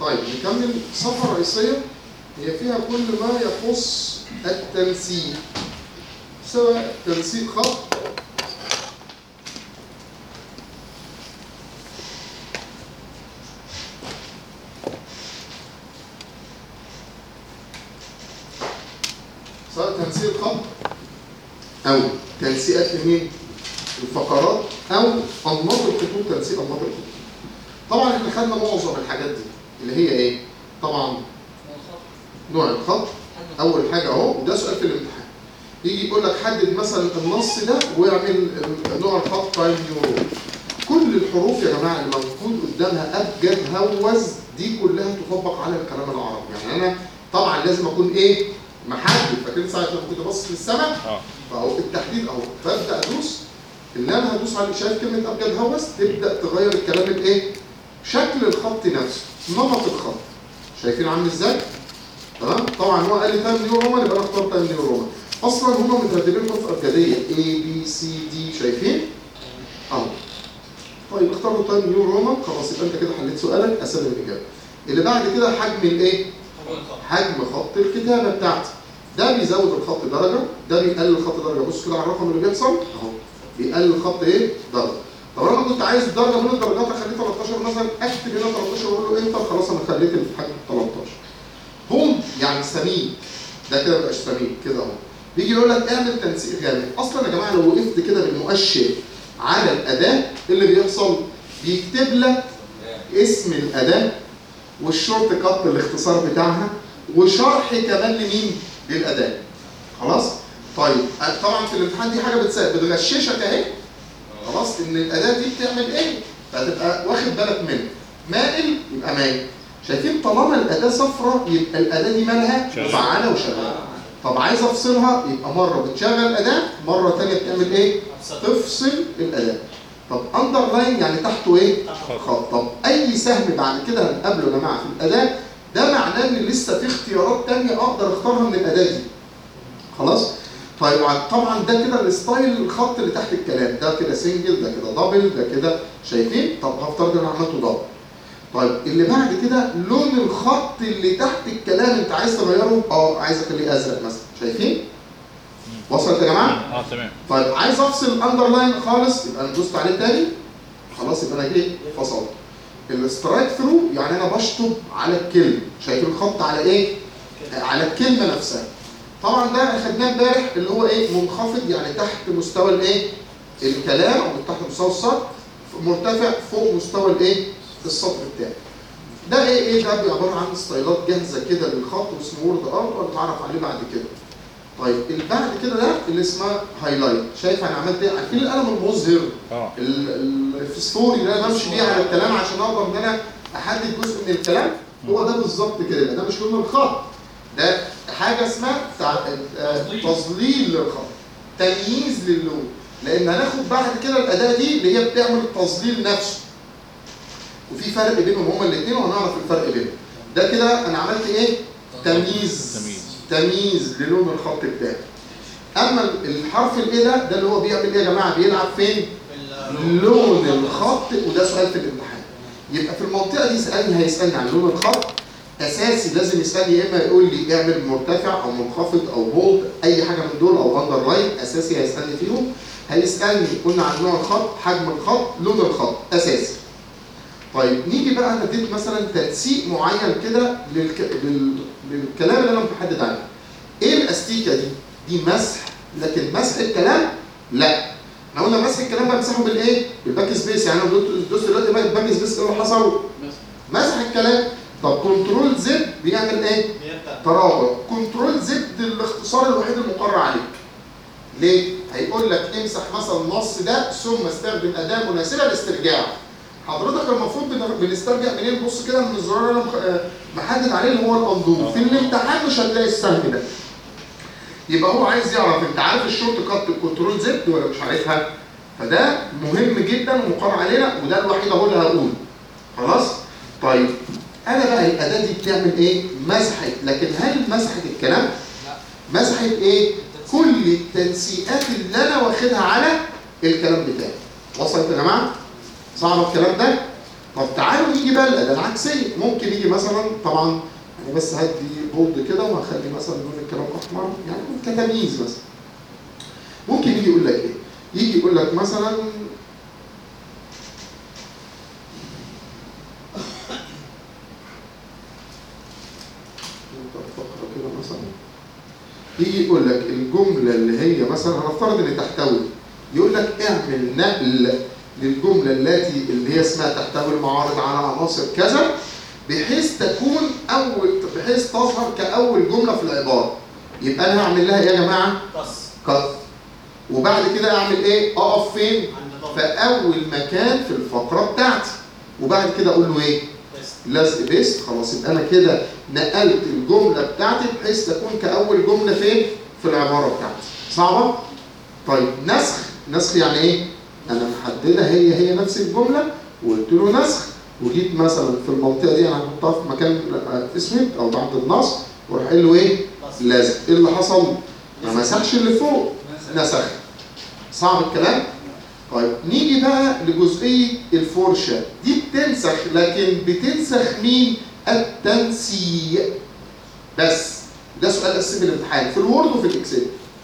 طيب نكمل الصفحه الرئيسيه هي فيها كل ما يخص التنسيق سواء تنسيق خط سواء تنسيق خط او تنسيقات لمين؟ الفقرات او انماط الخطوط تنسيق انماط الخطوط طبعا احنا خدنا معظم الحاجات دي اللي هي ايه؟ طبعا نوع الخط اول حاجه اهو وده سؤال في الامتحان يجي يقول لك حدد مثلا النص ده واعمل نوع الخط تايم نيورو كل الحروف يا جماعه اللي موجود قدامها ابجد هوز دي كلها تطبق على الكلام العربي يعني انا طبعا لازم اكون ايه محدد فاكرين ساعه لما كنت باصص للسماء اه فاهو التحديد اهو ببدا ادوس اللي انا هدوس عليه شايف كلمه ابجد هوس تبدا تغير الكلام الايه شكل الخط نفسه نمط الخط شايفين عامل ازاي تمام طبعا هو قال لي تايم نيو رومان يبقى انا اختار تايم نيو رومان اصلا هم مترتبين في ابجديه A B C D شايفين اهو طيب اختاروا تايم نيو رومان خلاص يبقى انت كده حليت سؤالك اسلم الاجابه اللي بعد كده حجم الايه حجم خط الكتابه بتاعتي ده بيزود الخط درجه ده بيقلل الخط درجه بص كده على الرقم اللي بيحصل اهو بيقلل الخط ايه درجه طب انا كنت عايز درجه من الدرجات اخليه 13 مثلا اكتب هنا 13 واقول له انتر خلاص انا خليت الحجم 13 بوم يعني سمين ده كده مبقاش سمين كده اهو بيجي يقول لك اعمل تنسيق غامق اصلا يا جماعه لو وقفت كده بالمؤشر على الاداه إيه اللي بيحصل بيكتب لك اسم الاداه والشورت كات الاختصار بتاعها وشرح كمان لمين للاداه خلاص طيب طبعا في الامتحان دي حاجه بتسا- بتغششك اهي خلاص ان الاداه دي بتعمل ايه فتبقى واخد بالك منها مائل يبقى مايل شايفين طالما الاداه صفراء يبقى الاداه دي مالها شغالة. مفعله وشغاله طب عايز افصلها يبقى مره بتشغل اداه مره ثانيه بتعمل ايه تفصل الاداه طب اندرلاين يعني تحته ايه خط طب اي سهم بعد كده هنقابله يا جماعه في الاداه ده معناه ان لسه في اختيارات تانية اقدر اختارها من الاداه دي خلاص طيب طبعا ده كده الستايل الخط اللي تحت الكلام ده كده سنجل ده كده دبل ده كده شايفين طب هفترض ان انا عملته دبل طيب اللي بعد كده لون الخط اللي تحت الكلام انت عايز تغيره اه عايز اخليه ازرق مثلا شايفين وصلت يا جماعه اه تمام طيب عايز افصل الاندرلاين خالص يبقى انا دوست عليه تاني خلاص يبقى انا جيت فصلت السترايك ثرو يعني انا بشطب على الكلمه شايف الخط على ايه على الكلمه نفسها طبعا ده اخدناه امبارح اللي هو ايه منخفض يعني تحت مستوى الايه الكلام او تحت مستوى السطر مرتفع فوق مستوى الايه السطر بتاعي ده ايه ايه ده عباره عن ستايلات جاهزه كده للخط واسمه وورد ارت وهنتعرف عليه بعد كده طيب اللي بعد كده ده اللي اسمها هايلايت شايف انا عملت ايه عارفين القلم المظهر اه ال- ال- الفسفوري اللي انا بمشي بيه على الكلام عشان اقدر ان انا احدد جزء من الكلام هو ده بالظبط كده يبقى ده مش لون الخط ده حاجه اسمها تع- آه، تظليل للخط تمييز للون لان هناخد بعد كده الاداه دي اللي هي بتعمل التظليل نفسه وفي فرق بينهم هما الاثنين وهنعرف الفرق بينهم ده كده انا عملت ايه تمييز تمييز. تمييز للون الخط بتاعي اما الحرف الايه ده ده اللي هو بيعمل ايه يا جماعه بيلعب فين لون الخط وده سؤال في الامتحان يبقى في المنطقه دي سالني هيسالني عن لون الخط اساسي لازم يسالني يا اما يقول لي اعمل مرتفع او منخفض او بولد اي حاجه من دول او اندر لاين اساسي هيسالني فيهم هيسالني قلنا عن نوع الخط حجم الخط لون الخط اساسي طيب نيجي بقى انا اديت مثلا تنسيق معين كده للك... لل... للكلام اللي انا محدد عليه ايه الاستيكه دي دي مسح لكن مسح الكلام لا احنا قلنا مسح الكلام بمسحه بالايه بالباك سبيس يعني انا دوست دوست دلوقتي بقى الباك سبيس ايه اللي حصل مسح الكلام طب كنترول زد بيعمل ايه ترابط كنترول زد الاختصار الوحيد المقرر عليك ليه هيقول لك امسح مثلا النص ده ثم استخدم اداه مناسبه للاسترجاع حضرتك المفروض بن- بنسترجع منين بص كده من الزرار اللي انا مخ- آه، محدد عليه اللي هو الاندو في الامتحان مش هتلاقي السهم ده يبقى هو عايز يعرف انت عارف الشورت كات الكنترول زد ولا مش عارفها فده مهم جدا ومقرر علينا وده الوحيد اهو اللي هقوله خلاص طيب انا بقى الاداه دي بتعمل ايه مسحت لكن هل مسحت الكلام مسحت ايه كل التنسيقات اللي انا واخدها على الكلام بتاعي وصلت يا جماعه صعب الكلام ده طب تعالوا نيجي بقى الاداه العكسيه ممكن يجي مثلا طبعا انا بس هدي بولد كده وهخلي مثلا لون الكلام احمر يعني كتمييز مثلا ممكن يجي يقول لك ايه؟ يجي يقول لك مثلا فقرة كده مثلا يجي يقول لك الجملة اللي هي مثلا هنفترض ان تحتوي يقول لك اعمل نقل للجملة التي اللي هي اسمها تحتوي المعارض على عناصر كذا بحيث تكون اول بحيث تظهر كاول جملة في العبارة يبقى انا هعمل لها ايه يا جماعة؟ بس كت وبعد كده اعمل ايه؟ اقف فين؟ عند ضغط في اول مكان في الفقرة بتاعتي وبعد كده اقول له ايه؟ بس لزق بيست خلاص يبقى انا كده نقلت الجمله بتاعتي بحيث تكون كاول جمله فين؟ في العباره بتاعتي. صعبه؟ طيب نسخ، نسخ يعني ايه؟ انا محدده هي هي نفس الجمله وقلت له نسخ وجيت مثلا في المنطقه دي انا هحطها في مكان اسود او بعد النص واروح قايل له ايه؟ بس لازق، ايه اللي حصل؟ ما مسحش اللي فوق نسخ. صعب الكلام؟ طيب نيجي بقى لجزئية الفرشة دي بتنسخ لكن بتنسخ مين؟ التنسيق بس ده سؤال اساسي في الامتحان في الوورد وفي الاكسل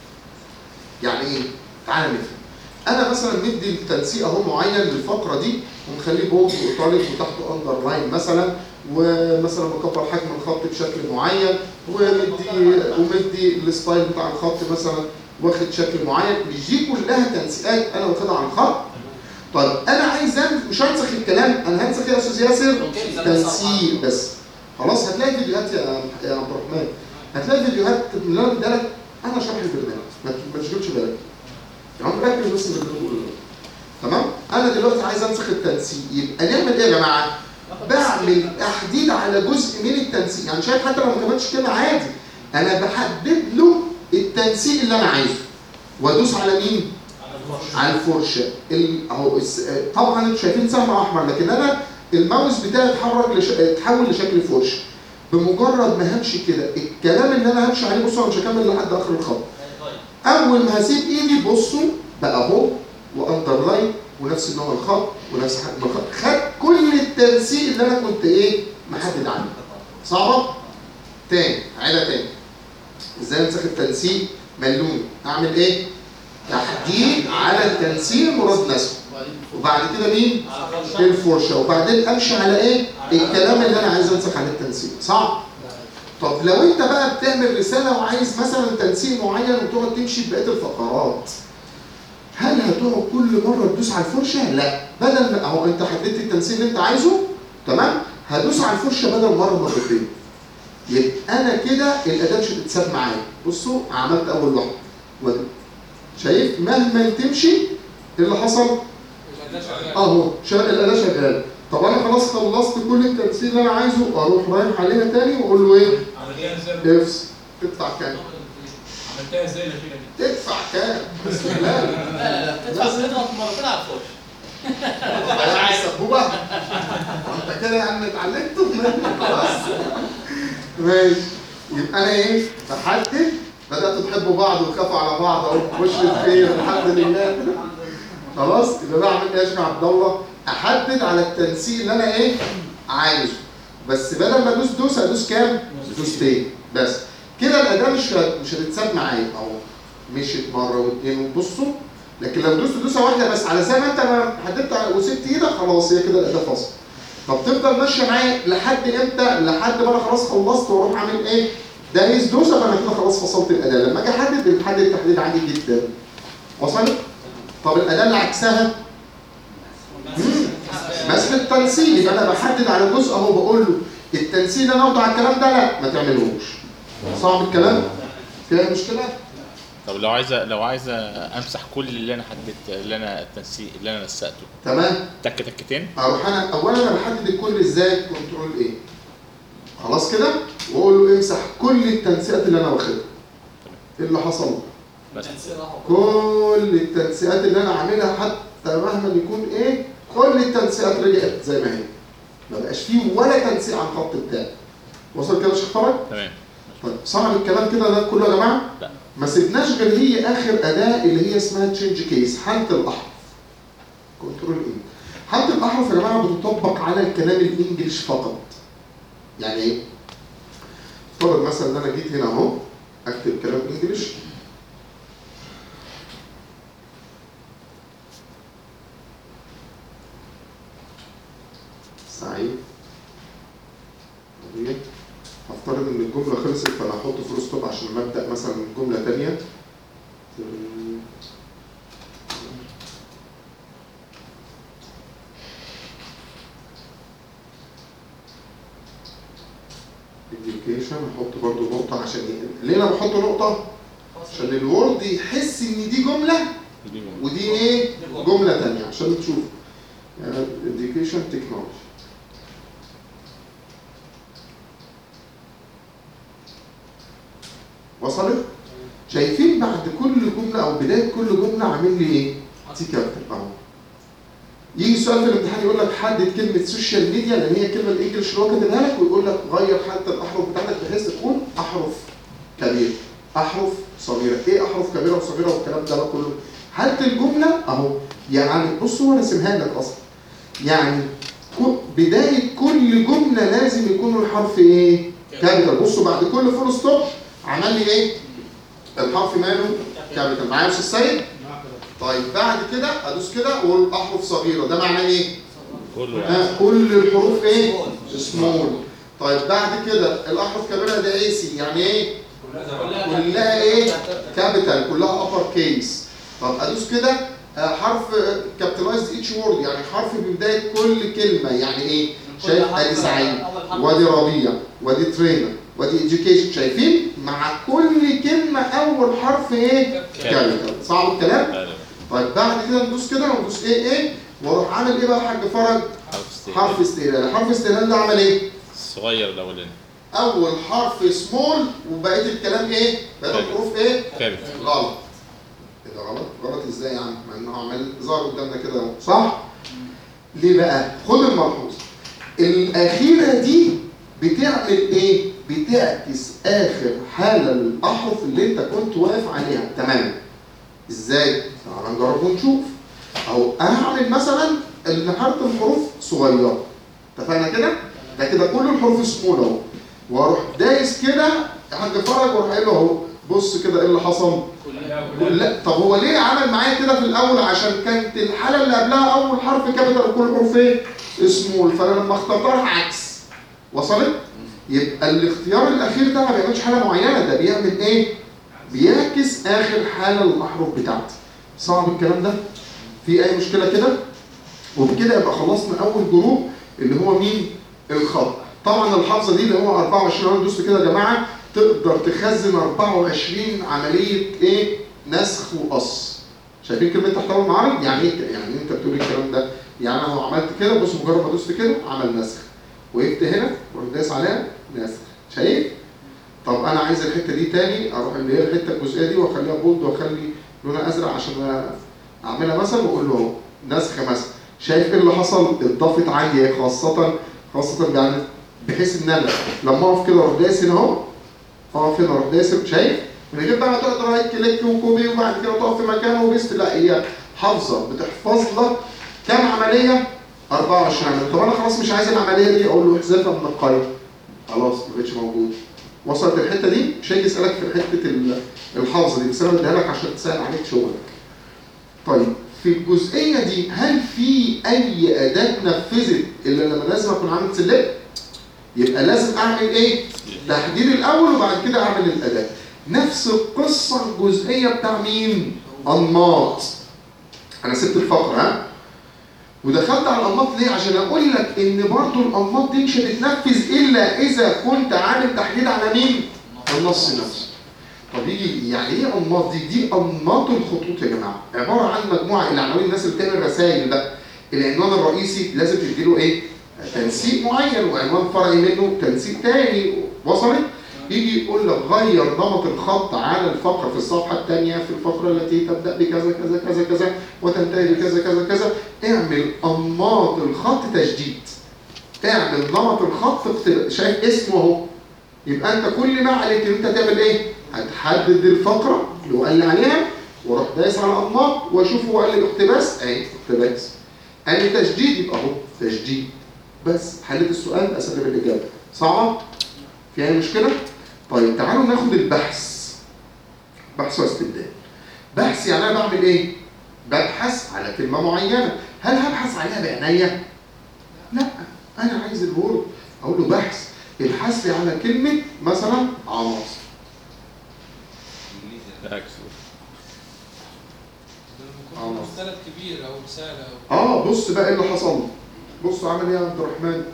يعني ايه؟ تعالى نفهم انا مثلا مدي التنسيق اهو معين للفقره دي ومخليه بولد وايطاليك وتحته اندر لاين مثلا ومثلا مكبر حجم الخط بشكل معين ومدي ومدي الستايل بتاع الخط مثلا واخد شكل معين مش دي كلها تنسيقات انا واخدها على الخط طيب انا عايز أن- مش هنسخ الكلام انا هنسخ ايه يا استاذ ياسر تنسيق بس خلاص هتلاقي فيديوهات يا يا عبد الرحمن هتلاقي فيديوهات من اللي انا بديها لك انا شرح البرنامج ما ت- ما تشغلش بالك تمام ركز بس في اللي أنا بقوله ده. تمام انا دلوقتي عايز انسخ التنسيق يبقى نعمل ايه يا جماعه بعمل تحديد على جزء من التنسيق يعني شايف حتى لو ما كتبتش كده عادي انا بحدد له التنسيق اللي انا عايزه وادوس على مين على الفرشه ال- اهو الس- آه، طبعا انتوا شايفين سهم احمر لكن انا الماوس بتاعي اتحرك لش... اتحول لشكل فرشه بمجرد ما همشي كده الكلام اللي انا همشي عليه بصوا انا مش هكمل لحد اخر الخط اول ما هسيب ايدي بصوا بقى اهو واندرلاين ونفس نوع الخط ونفس حجم الخط خد كل التنسيق اللي انا كنت ايه محدد عنه صعبه تاني عيدها تاني ازاي انسخ التنسيق ملون اعمل ايه تحديد على التنسيق مراد نسخه وبعد كده مين الفرشه وبعدين امشي على ايه الكلام اللي انا عايز انسخ عليه التنسيق صعب طب لو انت بقى بتعمل رساله وعايز مثلا تنسيق معين وتقعد تمشي بقيه الفقرات هل هتقعد كل مره تدوس على الفرشه؟ لا بدل ما اهو انت حددت التنسيق اللي انت عايزه تمام؟ هدوس على الفرشه بدل مره مرتين يبقى انا كده الاداه مش هتتساب معايا بصوا عملت اول واحده وادي. شايف مهما تمشي ايه اللي حصل؟ اهو شا- الاداه شغاله طب انا خلاص خلصت كل التنسيق اللي انا عايزه اروح رايح عليها تاني واقول له ايه؟ عملتها ازاي؟ افس تدفع كام؟ عملتها ازاي الاخيره دي؟ تدفع كام؟ بسم الله لا لا تدفع تضغط مرتين على الفرش يعني السبوبه انت كده يعني اتعلمت خلاص ماشي يبقى انا ايه بحدد بداتوا تحبوا بعض وتخافوا على بعض اهو وش الخير الحمد لله خلاص يبقى بعمل ايه يا شيخ عبد الله احدد على التنسيق اللي انا ايه عايزه بس بدل ما ادوس دوس ادوس كام دوستين بس كده الاداه مش هت- مش هتتساب معايا اهو مشيت مره واثنين وبصوا لكن لو دوست دوسه واحده بس على زي ما انت ما حددت على- وسبت ايدك خلاص هي كده الاداه فاصله طب تفضل ماشيه معايا لحد امتى؟ لحد ما انا خلاص خلصت واروح اعمل ايه؟ دايس دوسه فانا كده خلاص فصلت الاداه لما اجي احدد بنحدد تحديد عادي جدا وصلت؟ طب الاداه اللي عكسها مم. مسح التنسيق يبقى انا بحدد على جزء اهو بقول له التنسيق اللي انا اوضع الكلام ده لا ما تعملهوش صعب الكلام؟ فيها مشكله؟ طب لو عايزه لو عايزه امسح كل اللي انا حددت اللي انا التنسيق اللي انا نسقته تمام؟ تك تكتين اروح انا اولا انا بحدد الكل ازاي كنترول ايه خلاص كده واقول له امسح كل التنسيقات اللي انا واخدها ايه اللي حصل بس كل التنسيقات اللي انا عاملها حتى مهما يكون ايه كل التنسيقات رجعت زي ما هي ما بقاش فيه ولا تنسيق على الخط بتاعي وصل كده يا شيخ فرج تمام طيب صعب الكلام كده ده كله يا جماعه لا. ما سيبناش غير هي اخر اداه اللي هي اسمها تشينج كيس حاله الاحرف كنترول ايه حالة الأحرف يا جماعة بتطبق على الكلام الإنجليش فقط يعني إيه؟ افترض مثلا إن أنا جيت هنا أهو أكتب كلام إنجليش سعيد طبيعي. هفترض ان الجمله خلصت فانا هحط فول ستوب عشان لما ابدا مثلا جمله تانية education احط برضو نقطه عشان ي- ليه انا بحط نقطه عشان الوورد يحس ان دي جمله ودي ايه جمله تانية عشان تشوف يعني education technology وصلت؟ شايفين بعد كل جملة أو بداية كل جملة عامل لي إيه؟ تي كابتن أهو. يجي سؤال في الامتحان يقول لك حدد كلمة سوشيال ميديا لأن هي الكلمة الإنجليش اللي هو كاتبها لك ويقول لك غير حتى الأحرف بتاعتك بحيث تكون أحرف كبيرة. أحرف صغيرة، إيه أحرف كبيرة وصغيرة والكلام ده بقى كله؟ حالة الجملة أهو يعني بص هو راسمها لك أصلا. يعني كو- بداية كل جملة لازم يكون الحرف إيه؟ كابيتال بصوا بعد كل فول ستوب عمل لي ايه؟ الحرف ماله؟ كابيتال معايا يا استاذ سيد؟ طيب بعد كده ادوس كده واقول احرف صغيره ده معناه ايه؟ كله ها كل الحروف ايه؟ سمول طيب بعد كده الاحرف كبيره ده اي سي يعني ايه؟ كلها ايه؟ كابيتال كلها ابر كيس طب ادوس كده آه، حرف كابيتالايزد ايتش وورد يعني حرف ببدايه كل كلمه يعني ايه؟ شايف ادي سعيد وادي ربيع وادي ترينر وادي education شايفين مع كل كلمه اول حرف ايه كابيتال صعب الكلام لا لا طيب بعد كده ندوس كده وندوس ايه ايه واروح عامل ايه بقى يا حاج فرج حرف استهلاك. حرف استهلال حرف استهلال ده عمل ايه الصغير الاولاني اول حرف سمول وبقيه الكلام ايه بقيه الحروف ايه كابت غلط ايه ده غلط غلط ازاي يعني مع انه عمال ظهر قدامنا كده اهو صح ليه بقى خد الملحوظ الاخيره دي بتعمل ايه بتعكس اخر حاله الاحرف اللي انت كنت واقف عليها تماما ازاي تعال نجرب ونشوف اهو انا هعمل مثلا ان حرف الحروف صغيره اتفقنا كده ده كده كل الحروف سمول اهو واروح دايس كده حد فرج واروح قايل له اهو بص كده ايه اللي حصل لا طب هو ليه عمل معايا كده في الاول عشان كانت الحاله اللي قبلها اول حرف كابيتال وكل الحروف ايه سمول فانا لما اخترتها عكس وصلت يبقى الاختيار الاخير ده ما بيعملش حاله معينه ده بيعمل ايه بيعكس اخر حاله الاحرف بتاعتي صعب الكلام ده في اي مشكله كده وبكده يبقى خلصنا اول جروب اللي هو مين الخط طبعا الحافظه دي اللي هو 24 انا دوست كده يا جماعه تقدر تخزن 24 عمليه ايه نسخ وقص شايفين كلمه تحتوي المعارض يعني ايه يعني انت بتقول الكلام ده يعني انا لو عملت كده بص مجرد ما دوست كده عمل نسخ وقفت هنا واروح دايس عليها نسخ شايف طب انا عايز الحته دي تاني اروح اللي هي الحته الجزئيه دي واخليها بولد واخلي لونها ازرق عشان اعملها مثلا واقول له اهو نسخ مثلا شايف ايه اللي حصل اتضافت عندي ايه خاصه خاصه يعني بحيث ان انا لما اقف كده اروح دايس هنا اهو اقف هنا اروح دايس شايف من غير بقى ما تقعد رايت كليك وكوبي وبعد كده تقف في مكانه وبيست لا هي حافظه بتحفظ لك كام عمليه 24 عمليه طب انا خلاص مش عايز العمليه دي اقول له احذفها من القائمه خلاص ما بقتش موجود وصلت الحته دي مش هيجي يسالك في حته ال- الحافظه دي بس انا بديها لك عشان تسهل عليك شغلك طيب في الجزئيه دي هل في اي اداه نفذت الا لما لازم اكون عامل سلكت يبقى لازم اعمل ايه تحديد الاول وبعد كده اعمل الاداه نفس القصه الجزئيه بتاع مين انماط انا سبت الفقره ها ودخلت على الانماط ليه عشان اقول لك ان برضو الانماط دي مش هتتنفذ الا اذا كنت عامل تحديد على مين النص نفسه طب يجي يعني ايه انماط دي دي انماط الخطوط يا جماعه عباره عن مجموعه العناوين الناس اللي بتعمل رسائل بقى العنوان الرئيسي لازم تديله ايه تنسيق معين وعنوان فرعي منه تنسيق تاني وصلت يجي يقول لك غير نمط الخط على الفقره في الصفحه الثانيه في الفقره التي تبدا بكذا كذا كذا كذا وتنتهي بكذا كذا كذا اعمل انماط الخط تجديد اعمل نمط الخط اقتباس شايف اسمه اهو يبقى انت كل ما عليك ان انت تعمل ايه هتحدد الفقره اللي هو قال لي عليها واروح دايس على انماط واشوف هو قال لي اقتباس اهي اقتباس قال لي تشديد يبقى اهو تشديد بس حليت السؤال اسلم الاجابه صعبه في اي مشكله طيب تعالوا ناخد البحث بحث واستبدال بحث يعني انا بعمل ايه ببحث على كلمه معينه هل هبحث عليها بعينيا لا انا عايز الورد اقول له بحث ابحث لي على كلمه مثلا عناصر بالعكس. يكون مستند كبير او رساله او اه بص بقى ايه اللي حصل بص عمل ايه يا عبد الرحمن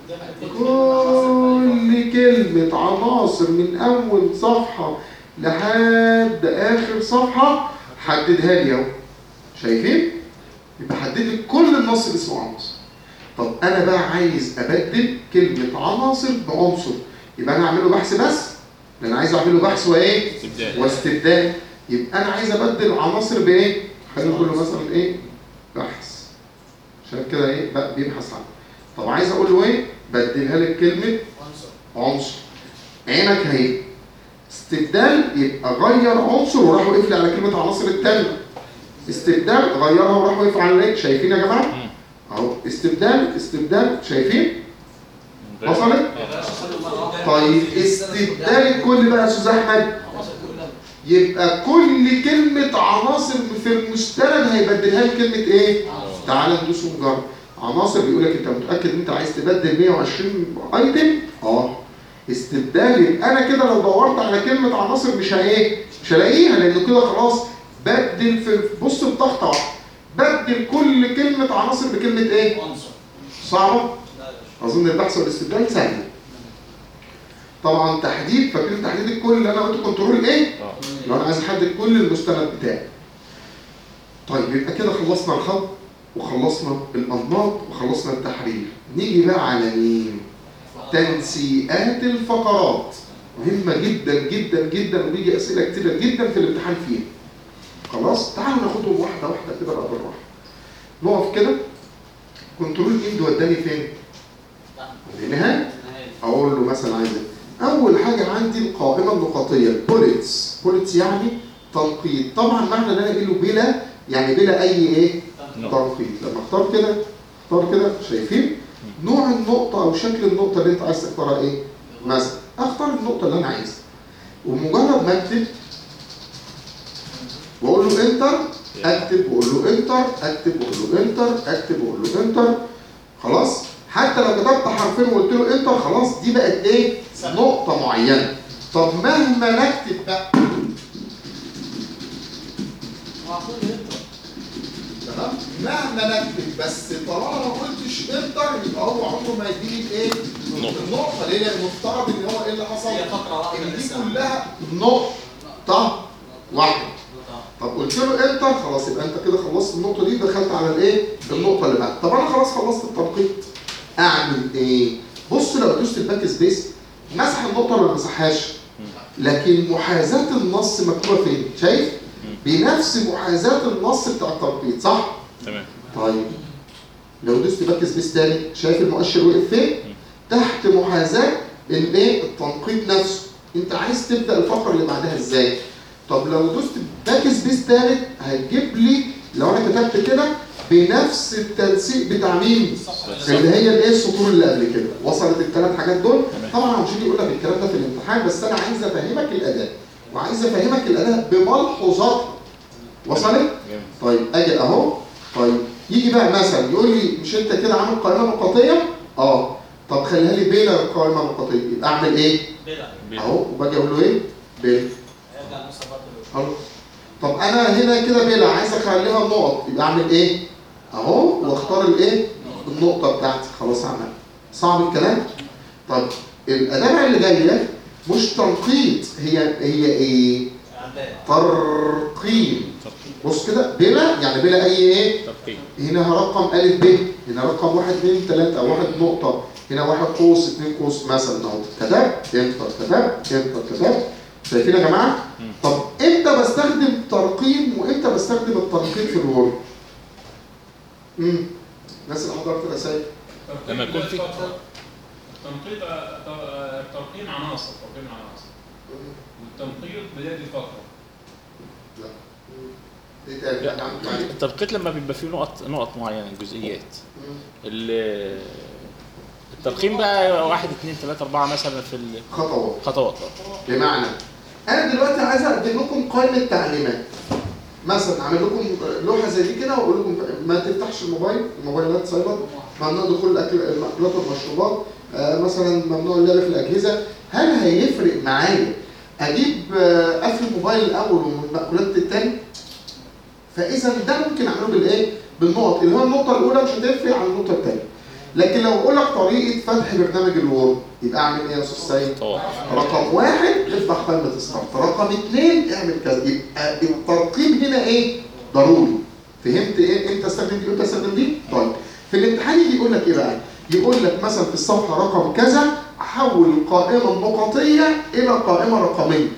كل كلمة عناصر من أول صفحة لحد آخر صفحة حددها لي أهو شايفين؟ يبقى حدد لي كل النص اللي اسمه عناصر طب أنا بقى عايز أبدل كلمة عناصر بعنصر يبقى أنا أعمله بحث بس؟ ده أنا عايز أعمله بحث وإيه؟ استبدال واستبدال يبقى أنا عايز أبدل عناصر بإيه؟ خلينا نقول له مثلا إيه؟ بحث عشان كده إيه؟ بقى بيبحث عنه طب عايز أقول له إيه؟ بدلها لك كلمة عنصر عينك اهي استبدال يبقى غير عنصر وراح وقف لي على كلمه عناصر التانية استبدال غيرها وراح وقف على الايه شايفين يا جماعه مم. اهو استبدال استبدال شايفين وصلت طيب استبدال الكل بقى يا استاذ احمد يبقى كل كلمه عناصر في المستند هيبدلها لي كلمه ايه تعال ندوس ونجرب عناصر بيقول لك انت متاكد ان انت عايز تبدل 120 ايتم اه استبدال يبقى انا كده لو دورت على كلمه عناصر مش هايه مش هلاقيها لانه كده خلاص بدل في بص بضغطه واحده بدل كل كلمه عناصر بكلمه ايه صعبه اظن البحث والاستبدال سهل طبعا تحديد فاكرين تحديد الكل اللي انا قلت كنترول ايه اه لو انا عايز احدد كل المستند بتاعي طيب يبقى كده خلصنا الخط وخلصنا الانماط وخلصنا التحرير نيجي بقى على مين تنسيقات الفقرات مهمة جدا جدا جدا وبيجي أسئلة كتيرة جدا في الامتحان فيها خلاص تعالوا ناخدهم واحدة واحدة كده بقى بالراحة نقف كده كنترول ايد وداني فين؟ لنهاية اقول له مثلا عايز إيه؟ اول حاجه عندي القائمه النقطيه البوليتس بوليتس يعني تنقيط طبعا معنى ان انا اقول له بلا يعني بلا اي ايه نعم. تنقيط لما اختار كده اختار كده شايفين نوع النقطه او شكل النقطه اللي انت عايز تختارها ايه مثلا اختار النقطه اللي انا عايزها ومجرد ما اكتب واقول له انتر اكتب واقول له انتر اكتب واقول له انتر اكتب واقول له انتر خلاص حتى لو كتبت حرفين وقلت له انتر خلاص دي بقت ايه نقطه معينه طب مهما نكتب بقى تمام مهما نكتب بس طالما ما قلتش انتر يبقى هو عمره ما يديني الايه نقطة. النقطه ليه لان المفترض ان هو ايه اللي حصل هي فقره واحده ان دي لسه. كلها نقطه واحده طب قلت له انتر خلاص يبقى انت كده خلصت النقطه دي دخلت على الايه النقطه اللي بعدها طب انا خلاص خلصت التنقيط اعمل ايه بص لو دوست الباك سبيس مسح النقطه ولا ما مسحهاش لكن محاذاه النص مكتوبه فين شايف بنفس محاذاه النص بتاع التنقيط صح تمام طيب لو دوست باك سبيس تاني شايف المؤشر وقف فين تحت محاذاه الايه التنقيط نفسه انت عايز تبدا الفقره اللي بعدها ازاي طب لو دوست باك سبيس تالت هتجيب لي لو انا كتبت كده بنفس التنسيق بتاع مين اللي هي الايه السطور اللي قبل كده وصلت الثلاث حاجات دول تمام. طبعا مش هيجي يقول لك الكلام ده في الامتحان بس انا عايز افهمك الاداء وعايز افهمك الاداء بملحوظاتها وصلت جامد طيب اجي اهو طيب يجي بقى مثلا يقول لي مش انت كده عامل قائمه نقطيه اه طب خليها لي بلا قائمه نقطيه يبقى اعمل ايه بلا بيل. اهو وباجي اقول له ايه بلا هيرجع نفس برضه خلاص طب انا هنا كده بلا عايز اخليها نقط يبقى اعمل ايه اهو واختار الايه النقطه بتاعتي خلاص عمل صعب الكلام طب الاداه بقى اللي جايه مش تنقيط هي هي ايه عداد ترقيم بص كده بلا يعني بلا اي ايه ترقيم هنا رقم ألف ب هنا رقم واحد اتنين تلاتة واحد نقطة هنا واحد قوس اتنين قوس مثلا اهو كتبت انتر كتبت انتر كتبت شايفين يا جماعة؟ مم. طب امتى بستخدم ترقيم وامتى بستخدم التنقيط في الوورد؟ امم الناس اللي حضرت الرسائل لما يكون في- تنقيط ترقيم عناصر ترقيم عناصر والتنقيط بداية الفقرة لا ايه تاني لا. احنا عملنا عليه التنقيط لما بيبقى فيه نقط نقط معينه جزئيات مم. ال- الترقيم بقى واحد اثنين ثلاثة أربعة مثلا في خطوات الخطوات بمعنى انا دلوقتي عايز اقدم لكم قائمه تعليمات مثلا اعمل لكم لوحه زي دي كده واقول لكم ما تفتحش الموبايل الموبايلات سايبر ممنوع دخول الاكل المأكولات والمشروبات آه مثلا ممنوع اللعب في الاجهزه هل هيفرق معايا اجيب آه قفل الموبايل الاول والمأكولات الثاني فاذا ده ممكن اعمله بالايه بالنقط اللي هو النقطه الاولى مش هتفرق عن النقطه الثانيه لكن لو اقول لك طريقه فتح برنامج الوورد يبقى اعمل ايه يا استاذ سيد طبعا رقم واحد افتح قائمة ستارت رقم اثنين اعمل كذا يبقى الترقيم هنا ايه؟ ضروري فهمت ايه؟ امتى استخدم دي امتى استخدم دي؟ طيب في الامتحان يجي يقول لك ايه بقى؟ يقول لك مثلا في الصفحة رقم كذا حول القائمة النقطية إلى قائمة رقمية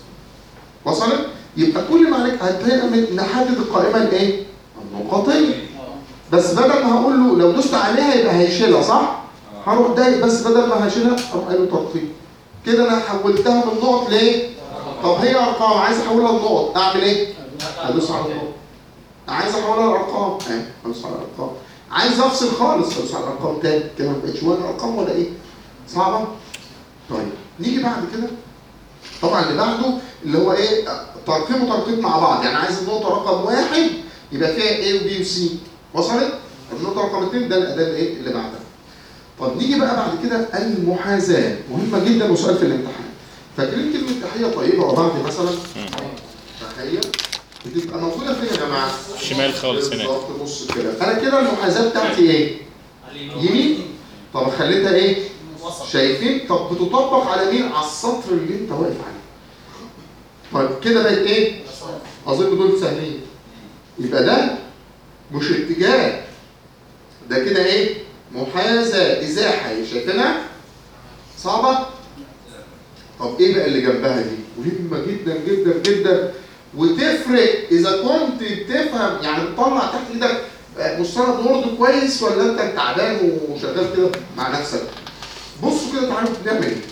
وصلت؟ يبقى كل ما عليك هتلاقي نحدد القائمة الايه؟ النقطية بس بدل ما هقول له لو دوست عليها يبقى هيشيلها صح؟ هروح دايق بس بدل ما هشيلها اروح قايل له ترقيم كده انا حولتها من نقط لايه؟ طب هي ارقام عايز احولها لنقط اعمل ايه؟ ادوس على النقط عايز احولها لارقام اهي ادوس على الارقام عايز افصل خالص ادوس على الارقام تاني كده ما بقتش ولا ارقام ولا ايه؟ صعبه؟ طيب نيجي بعد كده طبعا اللي بعده اللي هو ايه؟ ترقيم وترقيم مع بعض يعني عايز النقطه رقم واحد يبقى فيها A وB وC وصلت؟ النقطه رقم اثنين ده الاداه اللي ايه؟ اللي بعدها طب نيجي بقى بعد كده المحاذاة مهمة جدا وسؤال في الامتحان فاكرين كلمة تحية طيبة وبعد مثلا تحية بتبقى موجودة فين يا جماعة؟ شمال خالص هناك. بالظبط بص كده أنا كده المحاذاة بتاعتي إيه؟ يمين طب خليتها إيه؟ شايفين؟ طب بتطبق على مين؟ على السطر اللي أنت واقف عليه طيب كده بقت إيه؟ أظن دول سهلين يبقى ده مش اتجاه ده كده إيه؟ محاذاة إزاحة شايفينها؟ صعبة؟ طب إيه بقى اللي جنبها دي؟ مهمة جدا جدا جدا وتفرق إذا كنت بتفهم يعني تطلع تحت إيدك مستند وورد كويس ولا أنت تعبان وشغال كده مع نفسك؟ بصوا كده تعالوا بنعمل إيه؟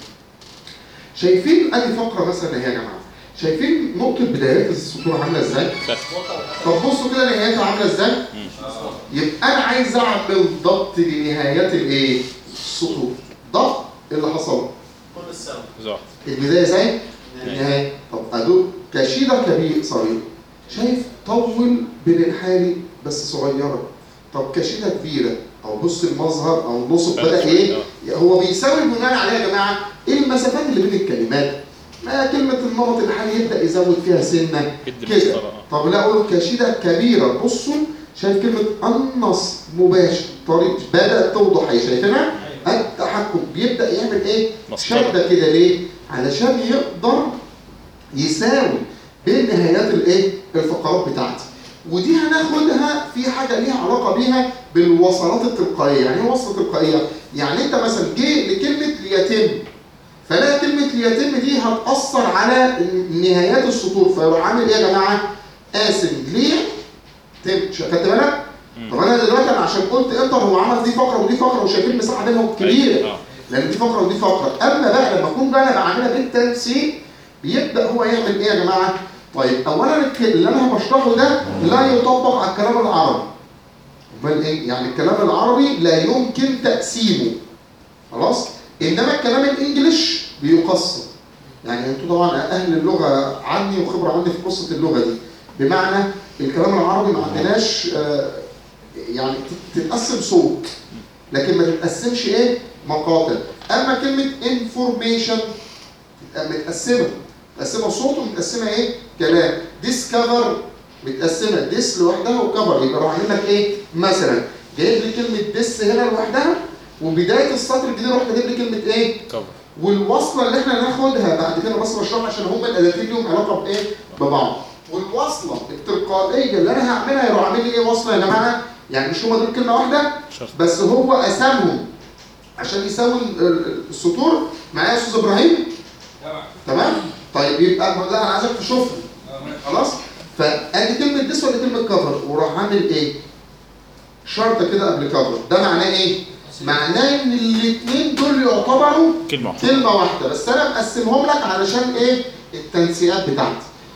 شايفين أدي فقرة مثلا أهي يا جماعة شايفين نقطة بدايات السطور عاملة إزاي؟ طب بصوا كده نهايتها عاملة إزاي؟ يبقى انا عايز اعمل ضبط لنهايات الايه؟ السطور. ضبط اللي حصل. كل السنة بالظبط البدايه زي النهايه. طب ادول كشيده كبير صغير. شايف طول بين الحالي بس صغيره. طب كشيده كبيره او بص المظهر او النصب بدا ايه؟ هو بيساوي بناء عليه يا جماعه ايه المسافات اللي بين الكلمات؟ ما كلمة النمط الحالي يبدأ يزود فيها سنة جد كده مسطرة طب لا اقول كشيده كبيره بصوا شايف كلمه النص مباشر طريق بدات توضح هي شايفينها التحكم بيبدا يعمل ايه مسطرة. شده كده ليه علشان يقدر يساوي بين نهايات الايه الفقرات بتاعتي ودي هناخدها في حاجه ليها علاقه بيها بالوصلات التلقائيه يعني ايه وصله تلقائيه يعني انت مثلا جه لكلمه ليتم فلا كلمة ليتم دي هتأثر على نهايات السطور فيروح عامل ايه يا جماعة؟ قاسم ليه تم ش- خدت بالك؟ طب انا دلوقتي انا عشان قلت انتر هو عمل دي فقرة ودي فقرة وشايفين المساحة بينهم كبيرة آه. لان دي فقرة ودي فقرة اما بقى لما اكون بقى انا بعملها بالتنسيق بيبدأ هو يعمل ايه يا جماعة؟ طيب اولا الك- اللي انا بشرحه ده لا يطبق على الكلام العربي امال ايه؟ يعني الكلام العربي لا يمكن تقسيمه خلاص؟ انما الكلام الانجليش بيقسم يعني انتوا طبعا اهل اللغه عني وخبره عندي في قصه اللغه دي بمعنى الكلام العربي ما عندناش آه، يعني تت- تتقسم صوت لكن ما تتقسمش ايه مقاطع اما كلمه انفورميشن متقسمه متقسمه صوت ومتقسمه ايه كلام ديسكفر متقسمه ديس لوحدها وكفر يبقى راح عامل لك ايه مثلا جايب لي كلمه ديس هنا لوحدها وبدايه السطر الجديد راح كاتب لي كلمه ايه كفر والوصله اللي احنا هناخدها بعد كده بس بشرحها عشان هم الاداتين ليهم علاقه بايه؟ ببعض. والوصله التلقائيه اللي انا هعملها يروح عامل لي ايه وصله يا جماعه؟ يعني مش هم دول كلمه واحده شرط بس هو قسمهم عشان يساوي ال- ال- السطور معايا يا استاذ ابراهيم؟ تمام؟ طيب يبقى لا انا عايزك تشوفهم خلاص؟ فادي كلمه ديس ولا كلمه كفر وراح عامل ايه؟ شرطه كده قبل كفر ده معناه ايه؟ معناه ان الاثنين دول يعتبروا كلمة واحدة كلمة واحدة بس أنا مقسمهم لك علشان إيه؟ التنسيقات بتاعتي.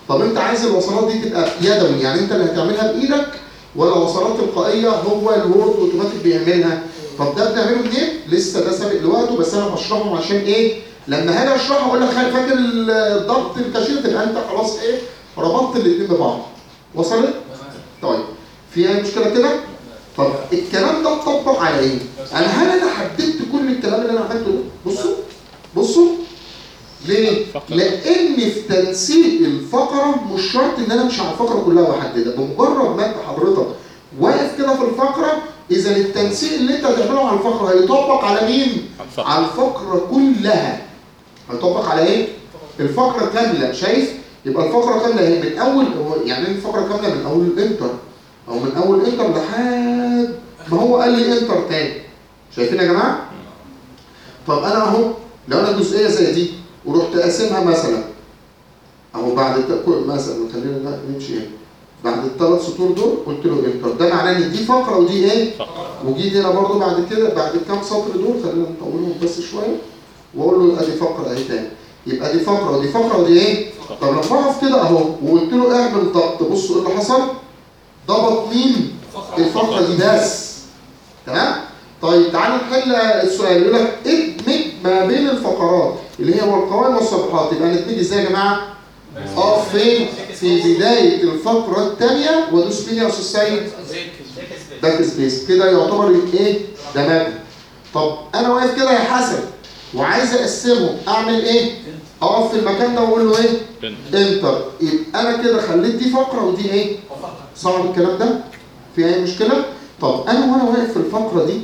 طب انت عايز الوصلات دي تبقى يدوي يعني انت اللي هتعملها بايدك ولا وصلات تلقائيه هو الوورد اوتوماتيك بيعملها طب ده بنعمله منين لسه ده سابق لوقته بس انا بشرحه عشان ايه لما هاجي اشرحه اقول لك خلي فاكر الضغط الكاشير تبقى انت خلاص ايه ربطت الاثنين ببعض وصلت طيب في اي مشكله كده طب الكلام ده اتطبق على ايه انا هل انا حددت كل الكلام اللي انا عملته ده بصوا بصوا ليه؟ فقرة. لان في تنسيق الفقره مش شرط ان انا امشي على الفقره كلها واحددها بمجرد ما انت حضرتك واقف كده في الفقره اذا التنسيق اللي انت هتعمله على الفقره هيطبق على مين؟ الفقرة. على الفقره كلها هيطبق على ايه؟ الفقره كامله شايف؟ يبقى الفقره كامله اهي من اول هو يعني ايه الفقره كامله من اول الانتر او من اول انتر لحد ما هو قال لي انتر تاني شايفين يا جماعه؟ طب انا اهو لو انا جزئيه زي دي ورحت قاسمها مثلا اهو بعد الت- كل- مثلا خلينا لا نمشي هنا بعد الثلاث سطور دول قلت له انتر ده معناه ان دي فقره ودي ايه؟ فقرة. وجيت هنا برضو بعد كده بعد الكام سطر دول خلينا نطولهم بس شويه واقول له ادي فقره اهي تاني يبقى دي فقره ودي فقره ودي ايه؟ طب لما اقف كده اهو وقلت له اعمل ضبط بصوا ايه اللي حصل؟ ضبط مين؟ الفقره دي بس تمام؟ طيب تعالوا نحل السؤال يقول لك ادمج ما بين الفقرات اللي هي والقوائم والصفحات يبقى ندمج ازاي يا جماعه؟ اقف فين؟ في بدايه الفقره الثانيه وادوس مين يا استاذ سيد؟ باك سبيس كده يعتبر ايه؟ دماغ طب انا واقف كده يا حسن وعايز اقسمه اعمل ايه؟ اقف في المكان ده واقول له ايه؟ بنت. انتر يبقى انا كده خليت دي فقره ودي ايه؟ صعب الكلام ده؟ في اي مشكله؟ طب انا وانا واقف في الفقره دي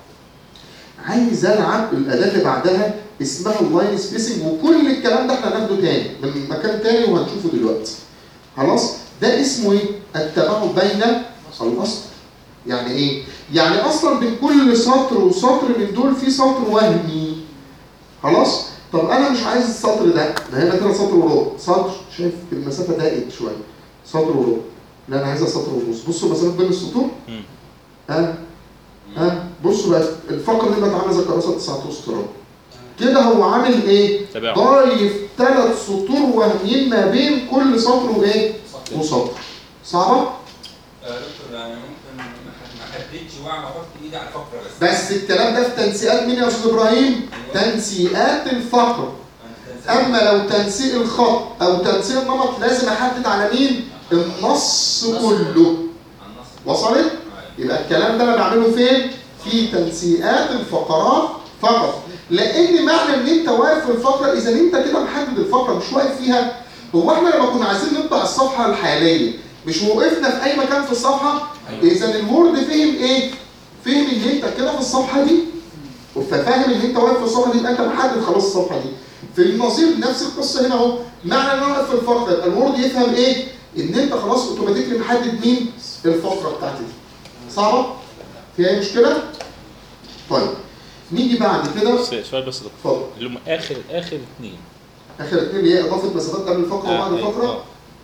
عايز العب الاداه اللي بعدها اسمها اللاين سبيسنج وكل الكلام ده احنا هناخده تاني من مكان تاني وهنشوفه دلوقتي خلاص ده اسمه ايه التباعد بين الاسطر يعني ايه يعني اصلا بين كل سطر وسطر من دول في سطر وهمي خلاص طب انا مش عايز السطر ده ده هنا كده سطر وربع سطر شايف المسافه ضاقت شويه سطر وربع لا انا عايزها سطر ونص بصوا المسافه بين السطور مم. ها ها بصوا بقى الفقره دي بقت عامله زي كراسه 19 تراب كده هو عامل ايه؟ تباعد. ضايف ثلاث سطور وهميين ما بين كل سطر وايه؟ وسطر صعبه؟ آه، دكتور يعني ممكن ما ما احددش واعمل احط ايدي على الفقره بس بس الكلام ده في تنسيقات مين يا استاذ ابراهيم؟ تنسيقات الفقره اما لو تنسيق الخط او تنسيق النمط لازم احدد على مين؟ النص كله وصلت؟ يبقى الكلام ده انا بعمله فين؟ في تنسيقات الفقرات فقط لان معنى ان انت واقف في الفقره اذا انت كده محدد الفقره مش واقف فيها هو احنا لما كنا عايزين نطبع الصفحه الحاليه مش وقفنا في اي مكان في الصفحه اذا الوورد فهم ايه؟ فهم ان انت كده في الصفحه دي ففاهم ان انت واقف في الصفحه دي يبقى انت محدد خلاص الصفحه دي في النظير نفس القصه هنا اهو معنى ان انا واقف في الفقره يبقى الوورد يفهم ايه؟ ان انت خلاص اوتوماتيكلي محدد مين؟ الفقره بتاعتي دي صعبه؟ في اي مشكله؟ طيب نيجي بعد كده بس سؤال بس يا دكتور اتفضل اللي هم اخر اخر اثنين اخر اتنين اللي هي اضافه مسافات قبل الفقره وبعد الفقره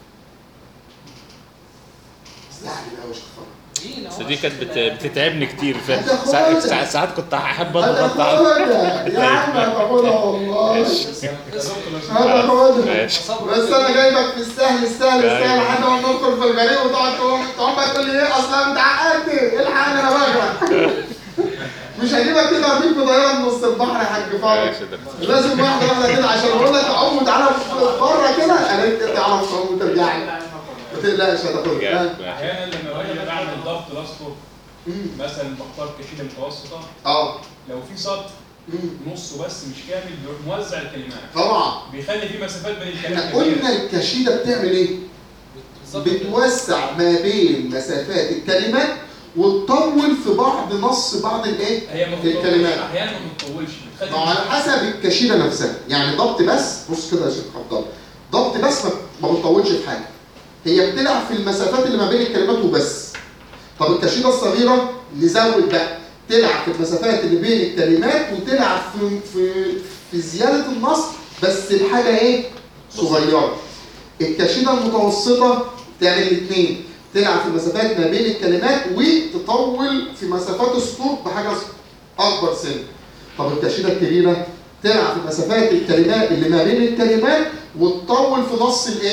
استعجل قوي يا شيخ فرج. بس دي كانت بت- بتتعبني كتير ف- هتاخدها. ساعات ساعات- ساعات كنت احب اضغط على هتاخدها يا عم هتاخدها والله هتاخدها ماشي بس انا جايبك في السهل السهل السهل لحد ما ندخل في الغريب وتقعد تقوم تقوم بقى تقول لي ايه اصلا انت عقدتني الحقني انا بغرق مش هجيبك كده ارميك بطياره من وسط البحر يا حاج فاضل ماشي يا دكتور لازم واحده واحده كده عشان اقول لك تعوم وتعالى بره كده انا انت تعرف تعوم وترجع لي ما تقلقش هتاخدها جامد. احيانا لما باجي بعمل ضبط لاصفر مم. مثلا بختار كشيده متوسطه اه لو في سطر مم. نصه بس مش كامل بيروح موزع الكلمات طبعا بيخلي في مسافات بين احنا الكلمات قلنا الكشيده بتعمل ايه؟ بتوسع ما بين مسافات الكلمات وتطول في بعض نص بعض الايه؟ هي ما بتطولش الكلمات احيانا ما بتطولش بتخلي ما هو على حسب الكشيده نفسها يعني ضبط بس بص كده يا شيخ عبد الله ضبط بس ما- ما بتطولش في حاجه هي بتلعب في المسافات اللي ما بين الكلمات وبس طب الكشيده الصغيره نزود بقى تلعب في المسافات اللي بين الكلمات وتلعب في في في زياده النص بس بحاجه ايه صغيره الكشيده المتوسطه تعمل الاثنين تلعب في المسافات ما بين الكلمات وتطول في مسافات السطور بحاجه اكبر سن طب الكشيده الكبيره تلعب في مسافات الكلمات اللي ما بين الكلمات وتطول في نص الايه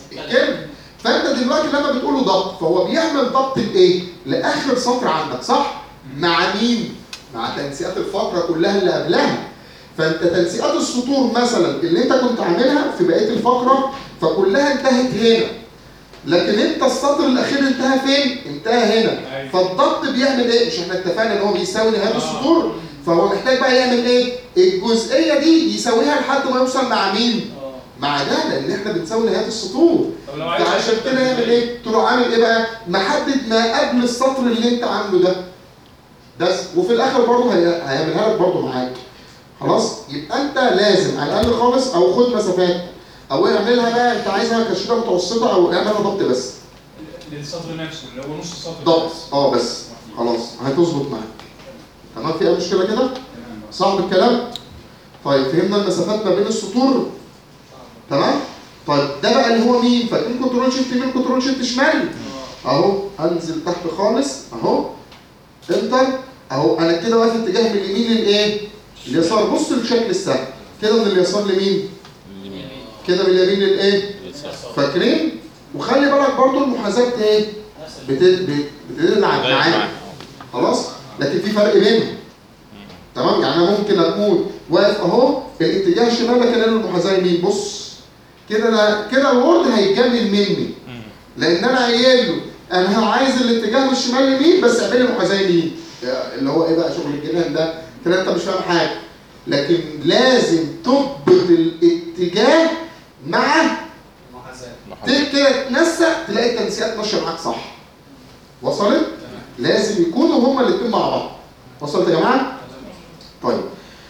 الكلمه فانت دلوقتي لما بتقول له ضبط فهو بيعمل ضبط لايه؟ لاخر سطر عندك صح؟ مع مين؟ مع تنسيقات الفقره كلها اللي قبلها فانت تنسيقات السطور مثلا اللي انت كنت عاملها في بقيه الفقره فكلها انتهت هنا لكن انت السطر الاخير انتهى فين؟ انتهى هنا أيوة. فالضبط بيعمل ايه؟ مش احنا اتفقنا ان هو بيساوي نهايه السطور فهو محتاج بقى يعمل ايه؟ الجزئيه دي يساويها لحد ما يوصل مع مين؟ اه مع ده لان احنا بنساوي نهايه السطور طب لو عايز فعشان كده يعمل ايه؟ تروح عامل ايه بقى؟ محدد ما قبل السطر اللي انت عامله ده بس وفي الاخر برضه هي- هيعملها لك برضه معاك خلاص؟ يبقى انت لازم على الاقل خالص او خد مسافات او اعملها بقى انت عايزها كشيره متوسطه او اعملها ضبط بس للسطر نفسه اللي هو نص السطر ضبط بس. اه بس خلاص هتظبط معاك تمام في اي مشكله كده؟ تمام بس. صعب الكلام؟ طيب فهمنا المسافات ما بين السطور؟ تمام؟ طيب ده بقى اللي هو مين؟ فاكرين كنترول شيفت يمين كنترول شيفت شمال؟ اهو انزل تحت خالص اهو انتر اهو انا كده واقف اتجاه من اليمين للايه؟ اليسار بص الشكل السهل كده من اليسار لمين؟ اليمين كده من اليمين للايه؟ اليسار. فاكرين؟ وخلي بالك برضو المحاذاه ايه؟ بت- بت- بتلعب غير معاك معاك. خلاص لكن في فرق بينهم تمام يعني انا ممكن اكون واقف اهو الاتجاه الشمال لكن انا المحاذاه يمين بص كده انا كده الورد هيتجنن مني مم. لان انا قايل له انا عايز الاتجاه الشمال يمين بس اعمل لي محاذاه يمين اللي هو ايه بقى شغل الجنان ده كده انت مش فاهم حاجه لكن لازم تضبط الاتجاه مع محاذاه ت- كده تنسق تلاقي التنسيقات ماشيه معاك صح وصلت؟ لازم يكونوا هما الاثنين مع بعض وصلت يا جماعه؟ طيب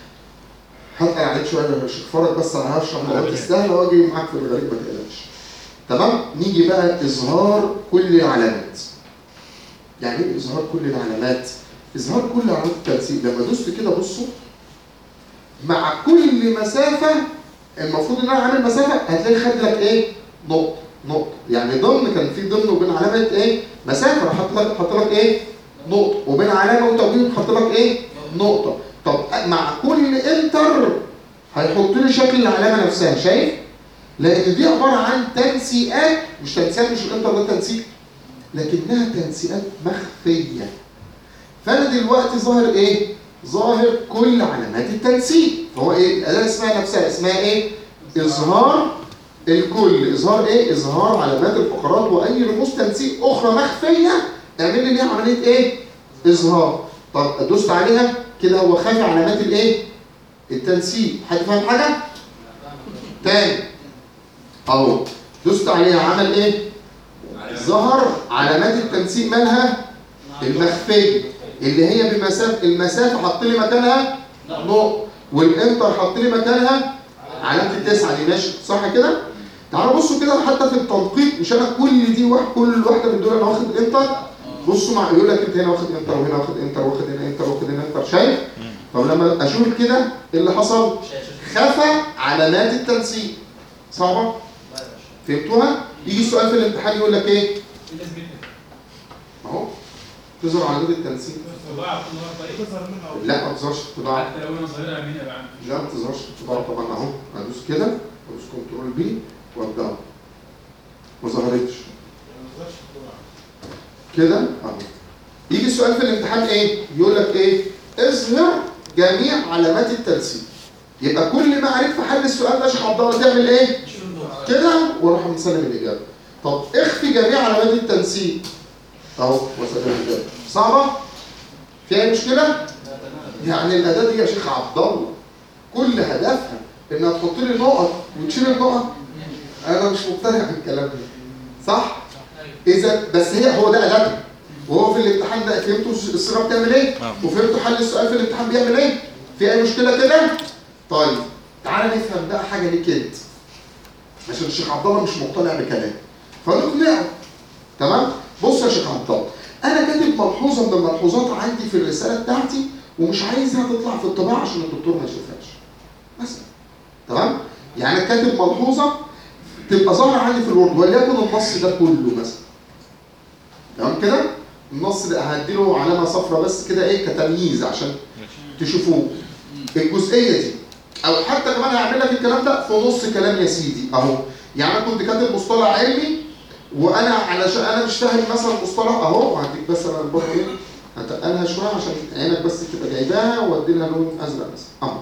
هتقل عليك شويه يا شيخ فرج بس انا هشرح الحاجات السهله واجي معاك في الغريب ما تقلقش تمام؟ نيجي بقى اظهار كل العلامات يعني ايه اظهار كل العلامات؟ اظهار كل علامات التنسيق لما دوست كده بصوا مع كل مسافه المفروض ان انا عامل مسافه هتلاقي خد لك ايه؟ نقطه نقطه يعني ضمن كان في ضمن وبين علامه ايه؟ مسافه راح حط لك حط لك ايه؟ نقطه وبين علامه وتوجيه حط لك ايه؟ نقطه طب مع كل انتر هيحط لي شكل العلامه نفسها شايف؟ لان دي عباره عن تنسيقات مش تنسيقات مش الانتر ده تنسيق لكنها تنسيقات مخفيه فانا دلوقتي ظاهر ايه؟ ظاهر كل علامات التنسيق فهو ايه؟ الاداه اسمها نفسها اسمها ايه؟ اظهار الكل اظهار ايه؟ اظهار علامات الفقرات واي رموز تنسيق اخرى مخفيه اعمل لي بيها عمليه ايه؟ اظهار طب دوست عليها كده هو خافي علامات الايه؟ التنسيق حد فاهم حاجه؟ تاني اهو دوست عليها عمل ايه؟ ظهر علامات التنسيق مالها المخفيه اللي هي بمسافه المسافه حط لي مكانها نقط والانتر حط لي مكانها علامه التسعه دي ماشي صح كده؟ تعالوا بصوا كده حتى في التنقيط مش انا كل دي واحد كل واحده من دول انا واخد انتر بصوا مع يقول لك انت هنا واخد انتر وهنا واخد انتر واخد هنا انتر واخد هنا انتر شايف؟ طب لما اشوف كده ايه اللي حصل؟ خفى علامات التنسيق صعبه؟ فهمتوها؟ يجي السؤال في الامتحان يقول لك ايه؟ في ناس بتكتب اهو تظهر علامات التنسيق الطباعه كل مره طريقه لا ما تظهرش في الطباعه حتى لو انا ظاهرها يمين يبقى عندي لا ما تظهرش في الطباعه طبعا اهو ادوس كده ادوس كنترول بي وابدا أهو. ما ظهرتش كده اهو يجي السؤال في الامتحان ايه؟ يقول لك ايه؟ اظهر جميع علامات التنسيق يبقى كل ما عرفت حل السؤال ده يا شيخ عبد الله تعمل ايه؟ كده واروح مسلم الاجابه طب اخفي جميع علامات التنسيق اهو وسلم الاجابه صعبه؟ في اي مشكله؟ يعني الاداه دي يا شيخ عبد الله كل هدفها انها تحط لي نقط وتشيل النقط انا مش مقتنع بالكلام ده صح؟ اذا بس هي هو ده اداتها وهو في الامتحان ده فهمتوا الصيغه بتعمل ايه؟ نعم. وفهمتوا حل السؤال في الامتحان بيعمل ايه؟ في اي مشكله كده؟ طيب تعالى نفهم بقى حاجه ليك انت عشان الشيخ عبد الله مش مقتنع بكلامي فنقنعه تمام؟ بص يا شيخ عبد الله انا كاتب ملحوظه من الملحوظات عندي في الرساله بتاعتي ومش عايزها تطلع في الطباعه عشان الدكتور ما يشوفهاش مثلا تمام؟ يعني كاتب ملحوظه تبقى ظاهره عندي في الورد وليكن النص ده كله مثلا تمام كده؟ النص ده هديله علامه صفراء بس كده ايه كتمييز عشان تشوفوه الجزئيه دي او حتى كمان هعمل لك الكلام ده في نص كلام يا سيدي اهو يعني انا كنت كاتب مصطلح علمي وانا علشان انا مش فاهم مثلا مصطلح اهو هديك بس انا برضه ايه هتقلها شويه عشان عينك بس تبقى جايباها وادي لها لون ازرق بس اهو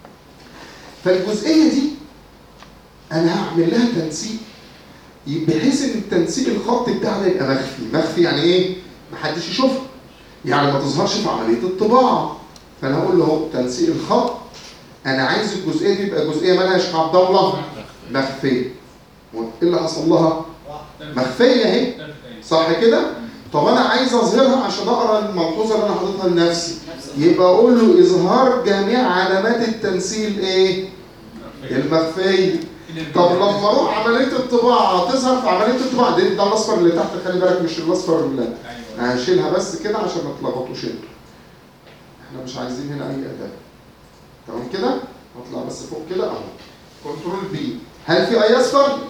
فالجزئيه دي انا هعمل لها تنسيق بحيث ان التنسيق الخط بتاعنا يبقى مخفي مخفي يعني ايه محدش يشوفها يعني ما تظهرش في عمليه الطباعه فانا هقول له اهو تنسيق الخط انا عايز الجزئيه دي تبقى جزئيه مالها يا شيخ عبد الله مخفيه وايه اللي حصل لها مخفيه اهي صح كده طب انا عايز اظهرها عشان اقرا الملحوظه اللي انا حاططها لنفسي يبقى اقول له اظهار جميع علامات التنسيق ايه المخفيه طب لما اروح عمليه الطباعه تظهر في عمليه الطباعه ده, ده الاصفر اللي تحت خلي بالك مش الاصفر اللي ايوه هشيلها بس كده عشان ما تلخبطوش انتوا احنا مش عايزين هنا اي اداه تمام كده هطلع بس فوق كده اهو كنترول بي هل في اي اصفر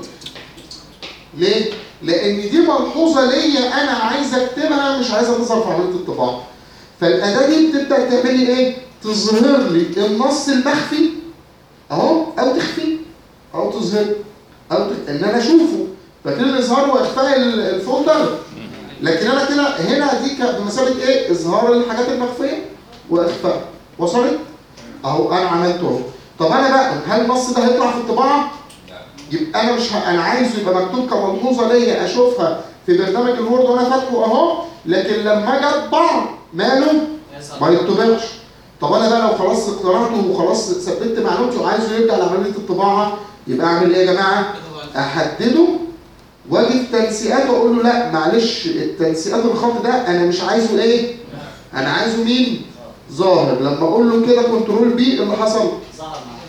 ليه لان دي ملحوظه ليا انا عايز اكتبها مش عايزها تظهر في عمليه الطباعه فالاداه دي بتبدا تعمل لي ايه تظهر لي النص المخفي اهو او تخفيه او تظهر او تخ... ان انا اشوفه فكده الاظهار واخفاء ال- الفولدر لكن انا كده هنا دي كانت بمثابه ايه اظهار الحاجات المخفيه واخفاء وصلت اهو انا عملته اهو طب انا بقى هل النص ده هيطلع في الطباعه يبقى انا مش ه... انا عايزه يبقى مكتوب كملحوظه ليا اشوفها في برنامج الوورد وانا فاتحه اهو لكن لما اجي اطبع ماله ما يطبعش طب انا بقى لو خلاص اقتنعته وخلاص ثبت معلومتي وعايزه يرجع لعمليه الطباعه يبقى اعمل ايه يا جماعه؟ احدده واجي في تنسيقات واقول له لا معلش التنسيقات الخط ده انا مش عايزه ايه؟ انا عايزه مين؟ ظاهر لما اقول له كده كنترول بي اللي حصل ظهر معاك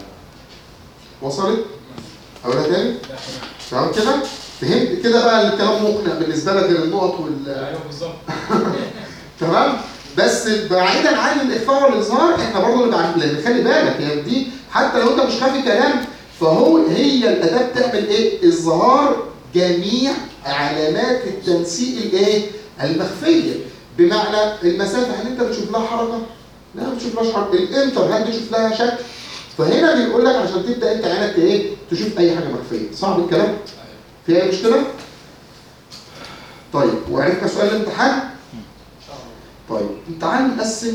وصلت؟ اقولها تاني؟ تمام كده؟ فهمت كده بقى الكلام مقنع بالنسبه لك غير النقط وال ايوه بالظبط تمام بس بعيدا عن الاخفاء والاظهار احنا برضه اللي بعمل لان خلي بالك يعني دي حتى لو انت مش خافي كلام فهو هي الاداه بتعمل ايه؟ اظهار جميع علامات التنسيق الايه؟ المخفيه بمعنى المسافه هل انت بتشوف لها حركه؟ لا ما بتشوفلهاش حركه الانتر هل بتشوف لها شكل؟ فهنا بيقول لك عشان تبدا انت عينك ايه؟ تشوف اي حاجه مخفيه صعب الكلام؟ في اي مشكله؟ طيب وعرفنا سؤال الامتحان؟ طيب تعال نقسم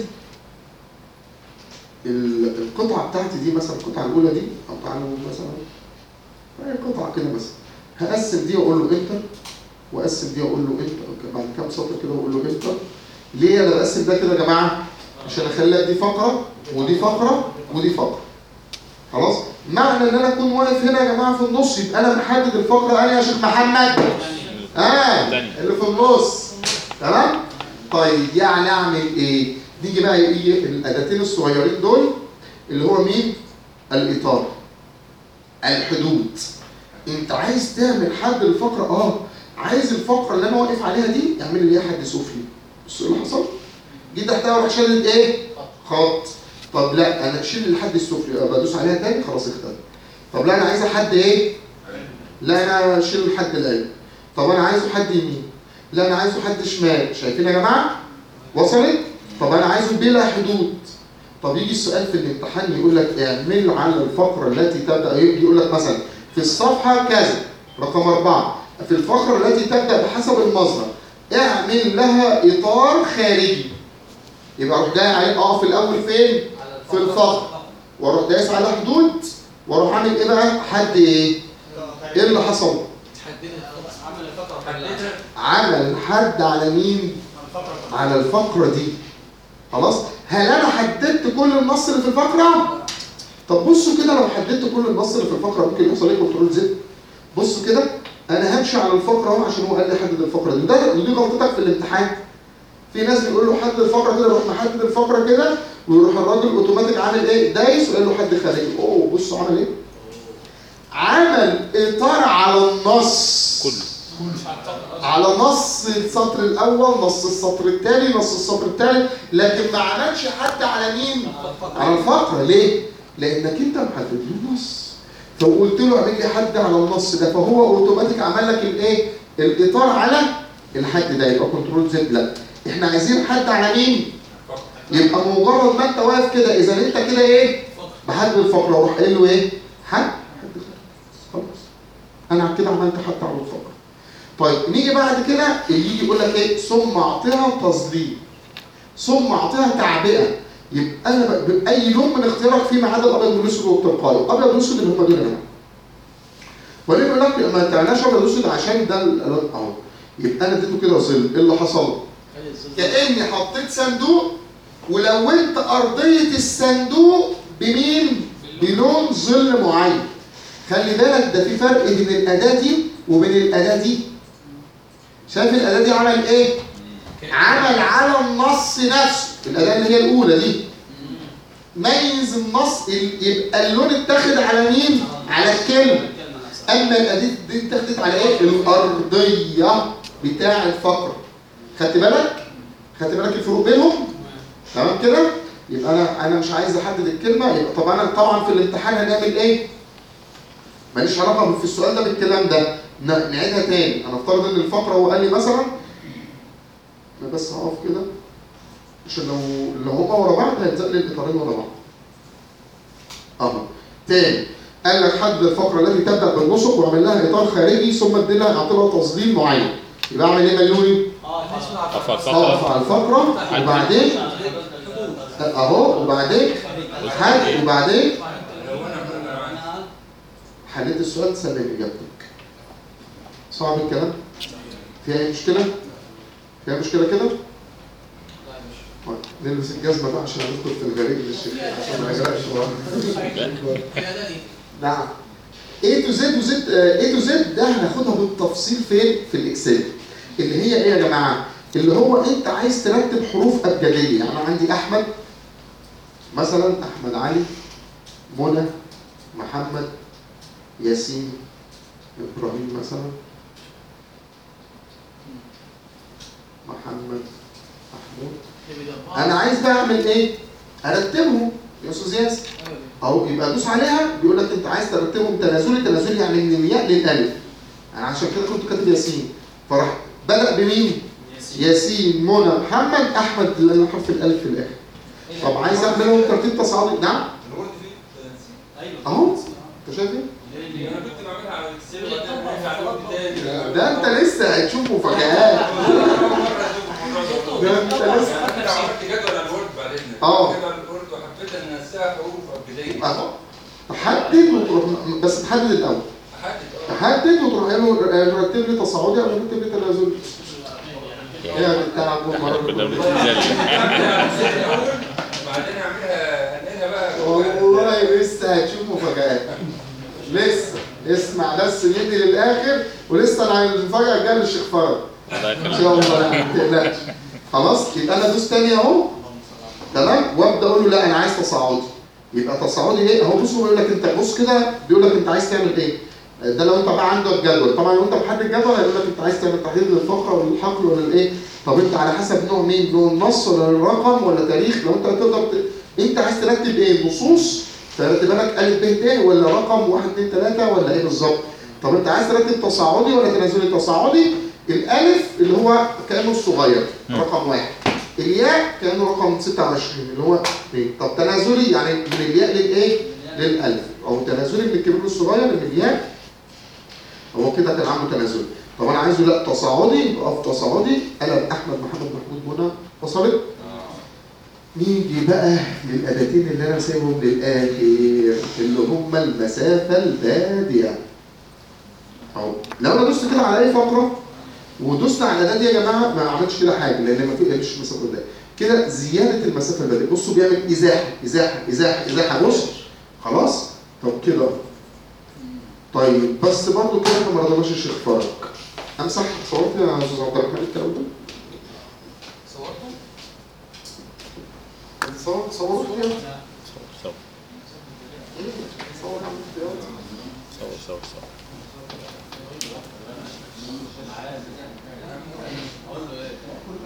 ال- القطعة بتاعتي دي مثلا القطعة الأولى دي أو تعالوا نقول مثلا هي قطعة كده مثلا هقسم دي وأقول له انتر وأقسم دي وأقول له انتر بعد كام سطر كده وأقول له انتر ليه أنا بقسم ده كده يا جماعة؟ عشان أخليها دي فقرة ودي فقرة ودي فقرة خلاص؟ معنى إن أنا أكون واقف هنا يا جماعة في النص يبقى أنا محدد الفقرة أنا يا شيخ محمد اه الثانية. اللي في النص تمام طيب يعني اعمل ايه نيجي بقى ايه الاداتين الصغيرين دول اللي هو مين الاطار الحدود انت عايز تعمل حد الفقره اه عايز الفقره اللي انا واقف عليها دي اعمل لي حد سفلي بص ايه اللي حصل جيت تحتها واروح شادد ايه خط طب لا انا اشيل الحد السفلي اه بدوس عليها تاني خلاص اختفى طب لا انا عايز حد ايه لا انا اشيل الحد الايمن طب انا عايزه حد يمين لا انا عايزه حد شمال شايفين يا جماعه وصلت طب انا عايزه بلا حدود طب يجي السؤال في الامتحان يقول لك اعمل على الفقره التي تبدا يجي يقول لك مثلا في الصفحه كذا رقم أربعة في الفقره التي تبدا بحسب المصدر اعمل لها اطار خارجي يبقى اروح جاي عليه اقف الاول فين في الفقره واروح دايس على حدود واروح عامل ايه بقى حد ايه ايه اللي حصل عمل الفقره كلها حددها عمل حد على مين على الفقرة دي خلاص هل انا حددت كل النص اللي في الفقرة طب بصوا كده لو حددت كل النص اللي في الفقرة ممكن يحصل ايه كنترول زد بصوا كده انا همشي على الفقرة اهو عشان هو قال لي حدد الفقرة دي وده ودي غلطتك في الامتحان في ناس بيقول له حدد الفقرة كده يروح محدد الفقرة كده ويروح الراجل اوتوماتيك عامل ايه دايس ويقول له حد خارجي اوه بصوا عمل ايه عمل اطار على النص كله على نص السطر الاول نص السطر الثاني نص السطر الثالث لكن ما عملش حد على مين على الفقره ليه لانك انت محدد له النص فقلت له اعمل لي حد على النص ده فهو اوتوماتيك عمل لك الايه الاطار على الحد ده يبقى كنترول زد لا احنا عايزين حد على مين يبقى مجرد ما انت واقف كده اذا انت كده ايه بحدد الفقره واروح قايل له ايه حد حد خلاص انا كده عملت حتى على الفقره طيب نيجي بعد كده يجي يقول لك ايه ثم اعطيها تظليل ثم اعطيها تعبئه يبقى انا ب- ب- اي لون من اختيارك فيما عدا الابيض والاسود والتلقائي الابيض والاسود اللي هم دول هنا وليه يقول لك ما تعناش ابيض واسود عشان ده الالوان اهو يبقى انا اديته كده ظل ايه اللي حصل؟ كاني حطيت صندوق ولونت ارضيه الصندوق بمين؟ بلون ظل معين خلي بالك ده في فرق بين الاداه دي وبين الاداه دي شايف الاداه دي عمل ايه؟ عمل على النص نفسه الاداه اللي هي الاولى دي ميز النص ال- يبقى اللون اتاخد على مين؟ على الكلمه اما الاداه دي اتاخدت على ايه؟ الارضيه بتاع الفقره خدت بالك؟ خدت بالك الفروق بينهم؟ تمام كده؟ يبقى انا انا مش عايز احدد الكلمه يبقى طب انا طبعا في الامتحان هنعمل ايه؟ ماليش علاقه في السؤال ده بالكلام ده ن- نعيدها تاني انا افترض ان الفقره هو قال لي مثلا انا بس هقف كده عشان لو لو هما ورا بعض هيلزق لي الاطارين ورا بعض اهو تاني قال لك حدد الفقره التي تبدا بالنسق واعمل لها اطار خارجي ثم ادي لها اعطي لها تظليل معين يبقى اعمل ايه مليوني؟ أفضل اقف فقط على الفقره وبعدين اهو وبعدين حد وبعدين لو انا كنا حليت السؤال تسلم اجابتك صعب الكلام فيها اي مشكله فيها مشكله كده طيب، نلبس الجزمه بقى عشان ندخل في الغريب للشيخ عشان ما يغرقش نعم A to Z و Z آه، A to Z ده هناخدها بالتفصيل فين في الاكسل اللي هي ايه يا جماعه اللي هو انت عايز ترتب حروف ابجديه يعني انا عندي احمد مثلا احمد علي منى محمد ياسين ابراهيم مثلا محمد محمود انا عايز بقى اعمل ايه ارتبهم يا استاذ ياسر اهو يبقى ادوس عليها بيقول لك انت عايز ترتبهم تنازلي تنازلي يعني من الياء للالف انا عشان كده كنت كاتب ياسين فراح بدا بمين ياسين منى محمد احمد اللي انا حرف الالف في الاخر طب عايز اعملهم ترتيب تصاعدي نعم الورد فيه تنسيق. اهو انت شايف ايه انا كنت بعملها على الاكسل وبعدين برجع الورد تاني ده انت لسه هتشوف مفاجآت أول مرة أشوف الموضوع ده انت لسه يعني انا عملت جدول على الورد بعدين اه. جدول الورد وحبيت ان انساها حروف ابجديه اهو تحدد وتروح بس تحدد الاول احدد اه تحدد وتروح قايل له رتب لي تصاعدي او رتب لي تنازلي ايه يا بتاع أبو كنا مرة بنتزلل الاول بعدين اعملها انقلها بقى والله لسه هتشوف مفاجآت لسه اسمع بس مني للاخر ولسه انا المفاجاه الجايه للشيخ فرج الله ان يخليك شاء الله يعني ما تقلقش خلاص يبقى انا ادوس تاني اهو تمام وابدا اقول له لا انا عايز تصاعدي يبقى تصاعدي ايه اهو بص هو بيقول لك انت بص كده بيقول لك انت عايز تعمل ايه ده لو انت بقى عندك جدول طبعا لو انت محدد جدول هيقول لك انت عايز تعمل تحديد للفقره ولا الحقل ولا الايه طب انت على حسب نوع مين نوع النص ولا الرقم ولا تاريخ لو انت هتقدر ت... انت عايز ترتب ايه نصوص ترتبها لك الف ب ت ولا رقم 1 2 3 ولا ايه بالظبط طب انت عايز ترتب تصاعدي ولا تنازلي تصاعدي الالف اللي هو كانه الصغير مم. رقم واحد الياء كانه رقم 26 اللي هو اثنين طب تنازلي يعني من الياء للايه للالف او تنازلي من الكبير للصغير من الياء هو كده كان عامله تنازلي طب انا عايزه لا تصاعدي يبقى في تصاعدي قلم احمد محمد محمود منى وصلت نيجي بقى للاداتين اللي انا سايبهم للاخر اللي هم المسافه الباديه اهو لو انا دوست كده على اي فقره ودوست على الاداه دي يا جماعه ما عملتش كده حاجه لان ما فيش مسافه قدام كده زياده المسافه الباديه بصوا بيعمل ازاحه ازاحه ازاحه ازاحه بص خلاص طب كده طيب بس برضو كده احنا ما رضيناش الشيخ فرج امسح صورت يا استاذ عبد الرحمن الكلام ده صورته؟ صور صور كده صور صور عم اختيار. صور صور صور اقول له ايه؟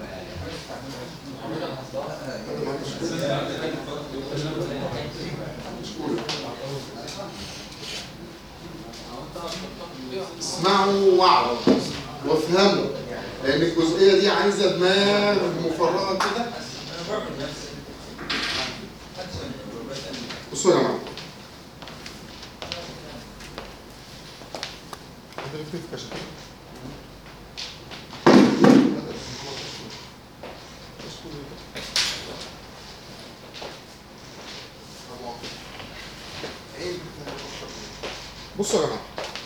اسمعوا واعوا وافهموا لان الجزئيه دي عايزه دماغ مفرغه كده انا بعمل نفسي أحسن. بصوا يا جماعه يكتب في كشكول بصوا يا جماعه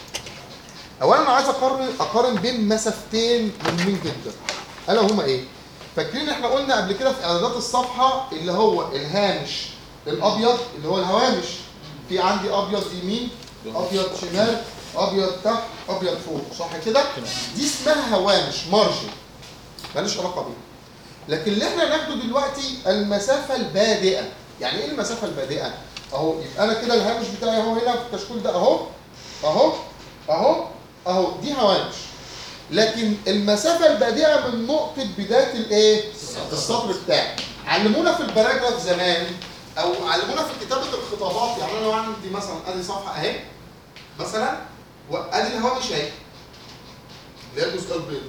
اولا انا عايز اقارن اقارن بين مسافتين مهمين جدا الا هما ايه فاكرين احنا قلنا قبل كده في اعدادات الصفحه اللي هو الهامش الابيض اللي هو الهوامش في عندي ابيض يمين ابيض شمال ابيض تحت ابيض فوق صح كده دي اسمها هوامش مارجن ماليش علاقه بيها لكن اللي احنا ناخده دلوقتي المسافه البادئه يعني ايه المسافه البادئه اهو يبقى انا كده الهامش بتاعي اهو هنا في الكشكول ده اهو اهو اهو اهو دي هوامش لكن المسافه البادئه من نقطه بدايه الايه السطر بتاعي علمونا في الباراجراف زمان او علمونا في كتابه الخطابات يعني انا لو عندي مثلا ادي صفحه اهي مثلا وادي الهوامش اهي اللي هي الجزء البيضاء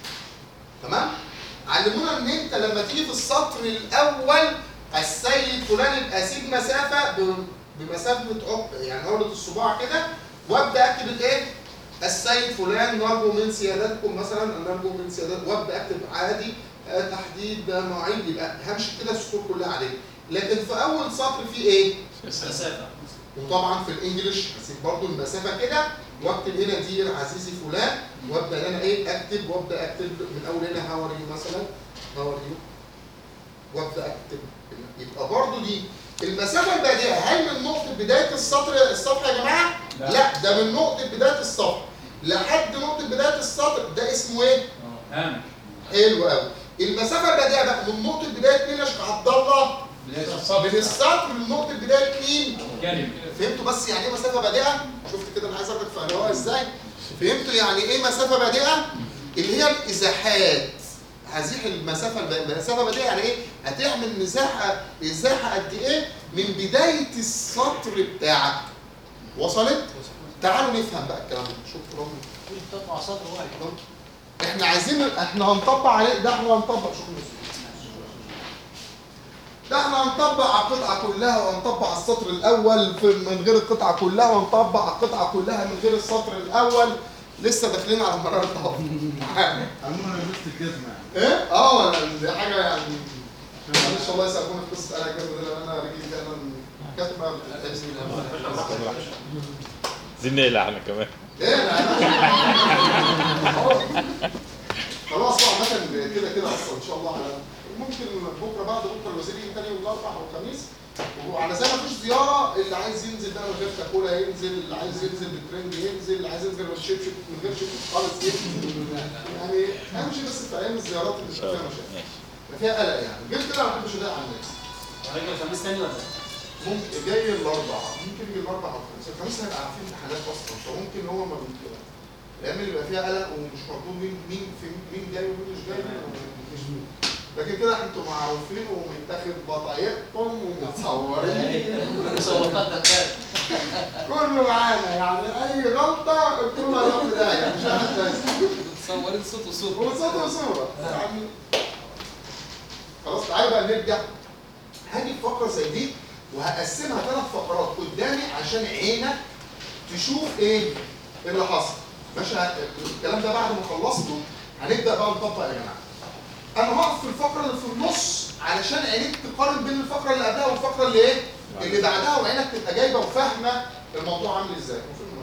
تمام علمونا ان انت لما تيجي في السطر الاول السيد فلان يبقى اسيب مسافه ب- بمسافه عق يعني عقده الصباع كده وابدا اكتب الايه؟ السيد فلان نرجو من سيادتكم مثلا أن نرجو من سيادتكم وابدا اكتب عادي آه، تحديد آه، مواعيد يبقى همشي كده السطور كلها عليه لكن في اول سطر في ايه؟ مسافة وطبعا في الانجليش هسيب برضو المسافه كده واكتب هنا دير عزيزي فلان وابدا انا ايه اكتب وابدا اكتب من اول هنا هاو ار يو مثلا هاو ار يو وابدا اكتب يبقى برضو دي المسافه البادئه هل من نقطه بدايه السطر الصفحه يا جماعه؟ لا. لا ده من نقطه بدايه الصفحه لحد نقطه بدايه السطر ده اسمه ايه؟ اه هامش حلو قوي المسافه البادئه بقى من نقطه بدايه مين يا شيخ عبد الله؟ بداية من السطر السطر لنقطه بدايه مين؟ كلمة فهمتوا بس يعني ايه مسافه بادئه؟ شفت كده انا عايز اخدك في هواها ازاي؟ فهمتوا يعني ايه مسافه بادئه؟ اللي هي الازاحات هزيح المسافه الب- المسافه بادئه يعني ايه؟ هتعمل مساحه ازاحه قد ايه من بدايه السطر بتاعك وصلت؟ تعالوا نفهم بقى الكلام ده شوف رامي كل تقطع سطر واحد احنا عايزين احنا هنطبق عليه ده احنا هنطبق شوف ده احنا هنطبق على القطعه كلها وهنطبق على السطر الاول في من غير القطعه كلها وهنطبق على القطعه كلها من غير السطر الاول لسه داخلين على مرار الطاقه عموما انا لبست الجزمه يعني ايه اه أنا- دي حاجه يعني معلش الله يسامحوني في قصه انا الجزمه دي لان انا رجلي فعلا كاتمه بتتلبس زين احنا كمان ايه انا خلاص بقى عامة كده كده اصلا ان شاء الله على ممكن بكره بعد بكره الوزير يجي تاني يوم الاربعاء او الخميس وعلى زي ما فيش زياره اللي عايز ينزل بقى من غير كاكولا ينزل اللي عايز ينزل بالترند ينزل اللي عايز ينزل بالشبشب من غير شبشب خالص ينزل يعني امشي بس في ايام الزيارات اللي ان مش شاء فيها الله مشاكل ماشي ما فيها قلق يعني غير كده ما بحبش اضايق على الناس راجل الخميس تاني ولا ممكن جاي الاربعاء ممكن يجي الاربعاء او الخميس الخميس هيبقى عارفين امتحانات اصلا فممكن هو ما بي- الايام اللي بيبقى فيها قلق ومش مضمون مين مين في مين جاي ومين مش جاي مفيش لكن كده انتوا معروفين ومتاخد بطايقكم ومتصورين صورات دخلت كله معانا يعني اي غلطه قلت له يا ده يعني مش عارف بس متصورين صوت وصورة وصوت وصوره يعني خلاص تعالى بقى نرجع هاجي في فقره زي دي وهقسمها ثلاث فقرات قدامي عشان عينك تشوف ايه اللي حصل ماشي ه- الكلام ده بعد ما خلصته هنبدا بقى نطبق يا جماعه انا هقف في الفقره اللي في النص علشان عينيك تقارن بين الفقره اللي قبلها والفقره اللي ايه اللي بعدها وعينك تبقى جايبه وفاهمه الموضوع عامل ازاي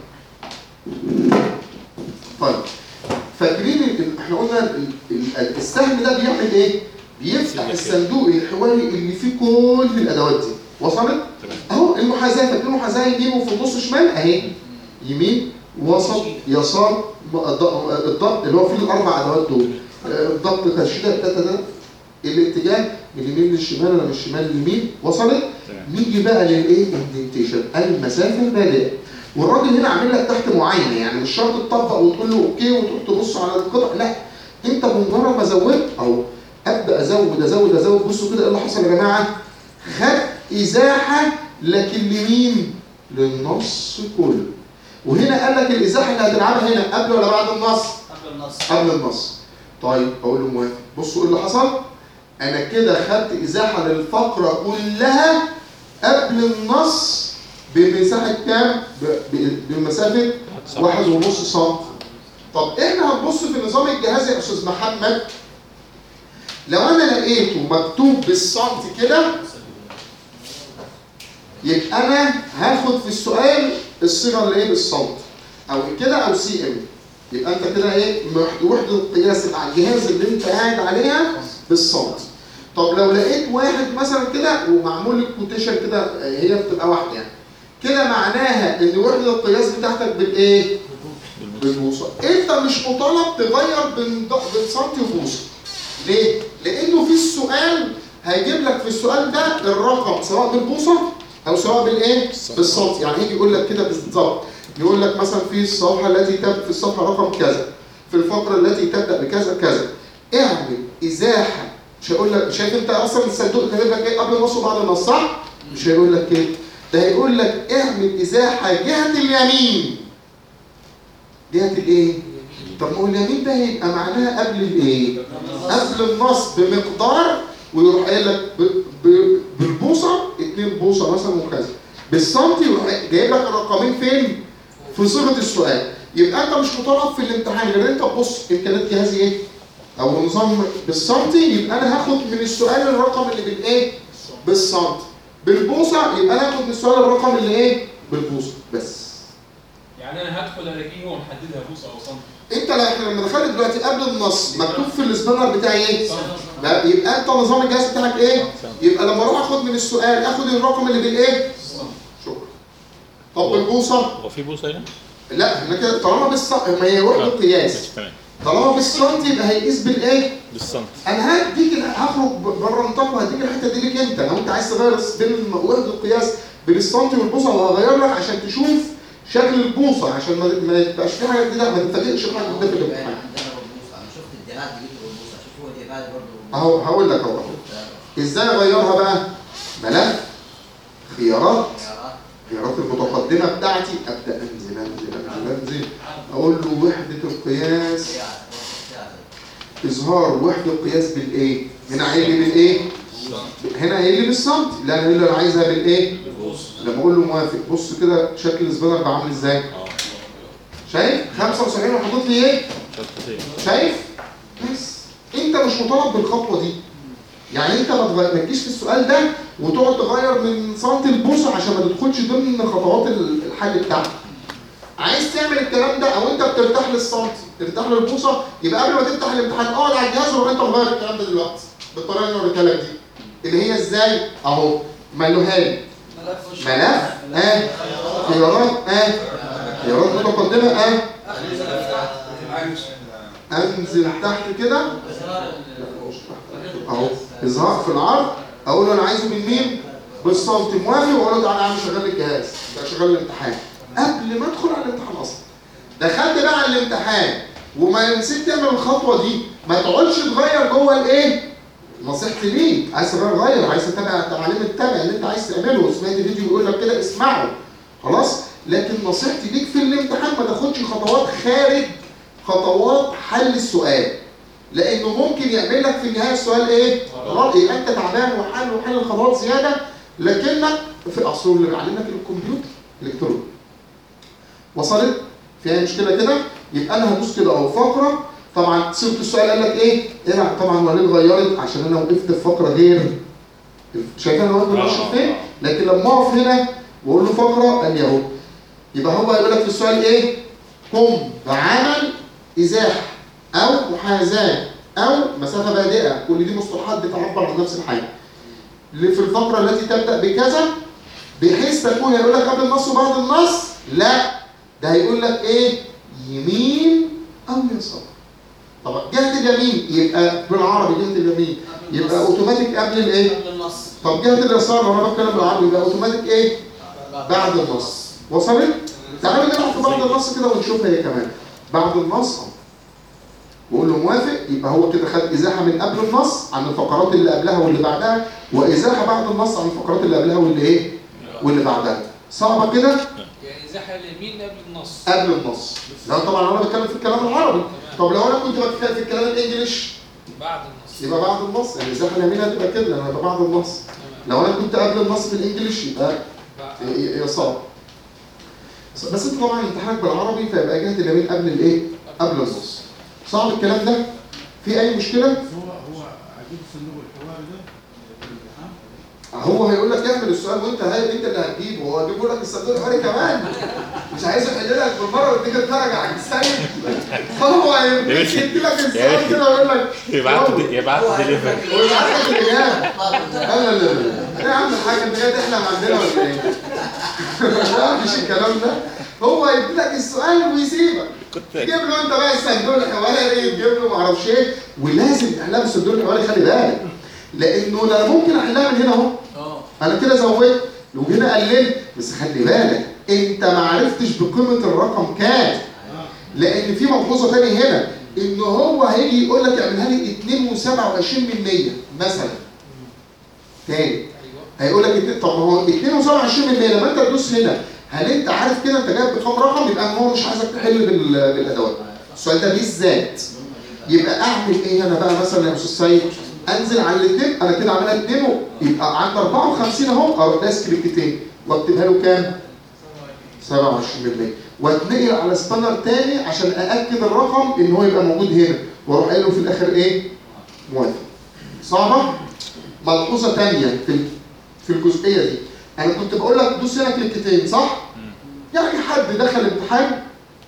طيب فاكرين ال- احنا قلنا ال- ال- السهم ده بيعمل ايه؟ بيفتح الصندوق الحواري اللي فيه كل الادوات دي وصلت؟ تمام. اهو المحاذاه فاكرين المحاذاه يمين وفي النص شمال اهي يمين وسط يسار م- الض- الضغط اللي هو فيه الاربع ادوات دول آه، الضغط تشديد تا- تا- تا. الاتجاه من اليمين للشمال ولا من الشمال لليمين وصلت؟ تمام. نيجي بقى للايه؟ اندنتيشن المسافه البادئه والراجل هنا عامل لك تحت معاينه يعني مش شرط تطبق وتقول له اوكي وتروح تبص على القطع لا انت بمجرد ما زودت او ابدا ازود ازود ازود بصوا كده ايه اللي حصل يا جماعه خد ازاحه لكن لمين؟ للنص كله وهنا قال لك الازاحه اللي هتلعبها هنا قبل ولا بعد النص؟ قبل النص قبل النص طيب اقول له موافق بصوا ايه اللي حصل انا كده خدت ازاحه للفقره كلها قبل النص بمساحه كام ب- ب- بمسافه واحد ونص سم طب احنا هنبص في النظام الجهازي يا استاذ محمد لو انا لقيته مكتوب بالسنتي كده يبقى انا هاخد في السؤال الصيغه اللي ايه بالسنتي او كده او سي ام يبقى انت كده ايه مح- وحده القياس اللي على الجهاز اللي انت قاعد عليها بالسنتي طب لو لقيت واحد مثلا كده ومعمول لك كوتيشن كده آه، هي بتبقى واحده يعني كده معناها ان وحده القياس بتاعتك بالايه؟ بالبوصه انت مش مطالب تغير بين ض- بين سنتي وبوصه ليه؟ لانه في السؤال هيجيب لك في السؤال ده الرقم سواء بالبوصه او سواء بالايه؟ بالسنتي يعني هيجي يقول لك كده بالظبط يقول لك مثلا في الصفحه التي تبدا في الصفحه رقم كذا في الفقره التي تبدا بكذا كذا اعمل ازاحه مش هيقول لك شايف انت اصلا الصندوق كاتب لك ايه قبل النص وبعد النص صح؟ مش هيقول لك كده ده هيقول لك اعمل ازاحه جهه اليمين جهه الايه؟ طب ما هو اليمين ده هيبقى معناها قبل الايه؟ قبل النص بمقدار ويروح قايل لك ب- ب- بالبوصه 2 بوصه مثلا وكذا بالسنتي يروح جايب لك الرقمين فين؟ في صيغه السؤال يبقى انت مش مطالب في الامتحان غير انت تبص امكانيات جهازي ايه؟ او نظام بالسنتي يبقى انا هاخد من السؤال الرقم اللي بالايه؟ بالسنتي بالبوصه يبقى انا هاخد من السؤال الرقم اللي ايه؟ بالبوصه بس يعني انا هدخل الاقيه هو محددها بوصه او سنتي انت لا- احنا لما دخلت دلوقتي قبل النص مكتوب في السبانر بتاعي ايه؟ لا يبقى انت نظام الجهاز بتاعك ايه؟ يبقى لما اروح اخد من السؤال اخد الرقم اللي بالايه؟ شكرا طب بالبوصه؟ هو في بوصه هنا؟ لا احنا كده طالما بالص ما هي وحده قياس ماشي تمام طالما بالسنتي يبقى هيقيس بالايه؟ بالسنتي انا هديك هخرج بره النطاق وهديك الحته دي ليك انت لو انت عايز تغير بين وحده القياس بين السنتي والبوصه وهغير لك عشان تشوف شكل البوصه عشان ما ما يبقاش في حاجه جديده ما تتفاجئش بحاجه جديده في الامتحان عندنا بالبوصة انا شفت الدراع دي بالبوصة شوف هو الدراع برضه اهو هقول لك اهو ازاي اغيرها بقى؟ ملف خيارات خيارات المتقدمه بتاعتي ابدا انزل انزل انزل انزل اقول له وحده القياس اظهار وحده القياس بالايه؟ هنا قايل لي بالايه؟ هنا قايل لي بالسنتي لا انا اللي انا عايزها بالايه؟ لما اقول له موافق بص كده شكل السبانر بقى عامل ازاي؟ اه شايف؟ 75 وحاطط لي ايه؟ شطتين شايف؟ بس انت مش مطالب بالخطوه دي يعني انت ما تغ- ما تجيش في السؤال ده وتقعد تغير من سنتي البوصه عشان ما تدخلش ضمن خطوات ال- الحل بتاعتك عايز تعمل الكلام ده او انت بترتاح للسنتي ترتاح للبوصه يبقى قبل ما تفتح الامتحان اقعد على الجهاز وروح انت مغير الكلام ده دلوقتي بالطريقه اللي انا وريتها لك دي اللي هي ازاي اهو ملوها لي ملف اه خيارات اه خيارات متقدمه اه انزل تحت كده اهو اظهار في العرض اقول له انا عايزه بالميم بالسنتي موافق واقول له تعالى يا عم شغل لي الجهاز ده شغال الامتحان قبل ما ادخل على الامتحان اصلا دخلت بقى على الامتحان وما نسيت تعمل الخطوه دي ما تقعدش تغير جوه الايه نصيحتي ليك عايز تغير غير عايز تتابع تعليم التابع اللي انت عايز تعمله سمعت فيديو بيقول لك كده اسمعه خلاص لكن نصيحتي ليك في الامتحان ما تاخدش خطوات خارج خطوات حل السؤال لانه ممكن يعمل لك في النهايه السؤال ايه؟ غلط يبقى انت تعبان وحل وحل الخطوات زياده لكنك في اصل اللي معلمك الكمبيوتر الكتروني وصلت؟ فيها مشكله كده؟ يبقى انا هدوس كده اهو فقره طبعا صيغه السؤال قال لك ايه؟ ايه طبعا وليه اتغيرت عشان انا وقفت في فقره غير شايف انا واقف بالمشي فين؟ لكن لما اقف هنا واقول له فقره قال لي اهو يبقى هو هيقول لك في السؤال ايه؟ قم بعمل ازاحه او محاذاه او مسافه بادئه كل دي مصطلحات بتعبر عن نفس الحاجه اللي في الفقره التي تبدا بكذا بحيث تكون هيقول لك قبل النص وبعد النص لا ده هيقول لك ايه يمين او يسار طب جهه اليمين يبقى بالعربي جهه اليمين يبقى اوتوماتيك قبل الايه قبل النص طب جهه اليسار لو انا بتكلم بالعربي يبقى اوتوماتيك ايه بعد النص وصلت تعالوا نلعب في بعد النص كده ونشوفها هي كمان بعد النص أهو. وقول له موافق يبقى هو كده خد ازاحه من قبل النص عن الفقرات اللي قبلها واللي بعدها وازاحه بعد النص عن الفقرات اللي قبلها واللي ايه واللي بعدها صعبه كده يعني ازاحه اليمين قبل النص قبل النص لا طبعا انا بتكلم في الكلام العربي طب لو انا كنت بتكلم في الكلام الانجليش بعد النص يبقى بعد النص يعني الازاحه اليمين هتبقى كده لما يبقى بعد النص لو انا كنت قبل النص في الانجليش يبقى بعد ي- ي- يسار بس انت طبعا امتحانك بالعربي فيبقى جهه اليمين قبل الايه؟ قبل النص صعب الكلام ده في اي مشكله هو هو عجيب الصندوق الحواري ده في الامتحان هو هيقول لك اعمل السؤال وانت هاي انت اللي هتجيبه هو هيجيب لك الصندوق الحواري كمان مش عايز يحل لك بالمره وتيجي تتفرج على السيد فهو هيدي لك السؤال كده ويقول لك يبعت يلا. يبعت ديليفري ويبعت لك الاجابه لا لا لا لا ايه يا عم الحاج انت جاي تحلم عندنا ولا ايه؟ لا مفيش الكلام ده هو يدي لك السؤال ويسيبك كنت جيب له انت بقى الصندوق الحوالي تجيب له معرفش ايه ولازم تحلها بالصندوق الحوالي خلي بالك لانه انا ممكن احلها من هنا اهو انا كده زودت وهنا قللت بس خلي بالك انت ما عرفتش بقيمه الرقم كام لان في ملحوظه تاني هنا ان هو هيجي يقول لك اعملها لي 2.27% مثلا تاني ايوه هيقول لك اتنين- طب ما هو 2.27% لما انت تدوس هنا هل انت عارف كده انت جايب بكام رقم يبقى هو مش عايزك تحل بال- بالادوات السؤال ده بالذات يبقى اعمل ايه انا بقى مثلا يا استاذ سيد انزل على الاثنين انا كده عاملها اثنين و- يبقى عند 54 اهو اروح داس كليكتين واكتبها له كام؟ 27% واتنقل على سبانر تاني عشان ااكد الرقم ان هو يبقى موجود هنا واروح قايل له في الاخر ايه؟ موافق صعبه؟ ملحوظه تانيه في ال- في الجزئيه دي انا كنت بقول لك دوس هنا كليكتين صح؟ يعني حد دخل امتحان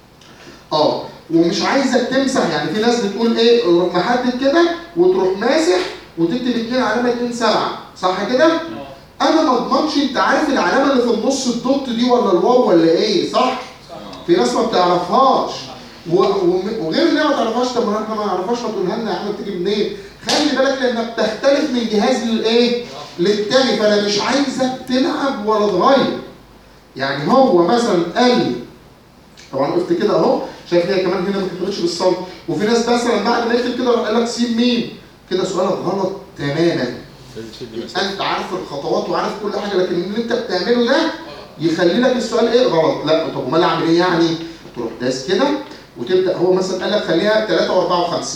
اه ومش عايزك تمسح يعني في ناس بتقول ايه روح محدد كده وتروح ماسح وتكتب اتنين علامه اتنين سبعه صح كده؟ انا ما اضمنش انت عارف العلامه اللي في النص الدوت دي ولا الواو ولا ايه صح؟ في ناس ما بتعرفهاش و- وم- وغير ان هي ما تعرفهاش طب ما احنا ما نعرفهاش ما تقولها لنا يا عم بتيجي منين؟ خلي بالك لانها بتختلف من جهاز للايه؟ للتاني فانا مش عايزك تلعب ولا تغير. يعني هو مثلا قال لي طبعا وقفت كده اهو شايف هي كمان هنا ما كتبتش بالصمت وفي ناس مثلا بعد ما يكتب كده راح قال لك سين مين؟ كده سؤالك غلط تماما. يبقى انت عارف الخطوات وعارف كل حاجه لكن اللي انت بتعمله ده يخلي لك السؤال ايه غلط لا طب امال اعمل ايه يعني تروح داس كده وتبدا هو مثلا قال لك خليها 3 و54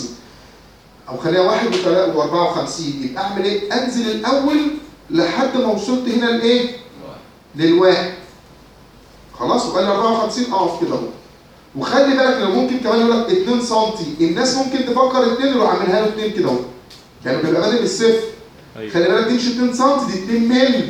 او خليها 1 و54 يبقى اعمل ايه انزل الاول لحد ما وصلت هنا لايه للواحد خلاص وقال لي 54 اقف كده اهو وخلي بالك لو ممكن كمان يقول لك 2 سم الناس ممكن تفكر 2 يروح عاملها له 2 كده اهو يعني بيبقى بادئ بالصفر خلي بالك دي مش 2 سم دي 2 مللي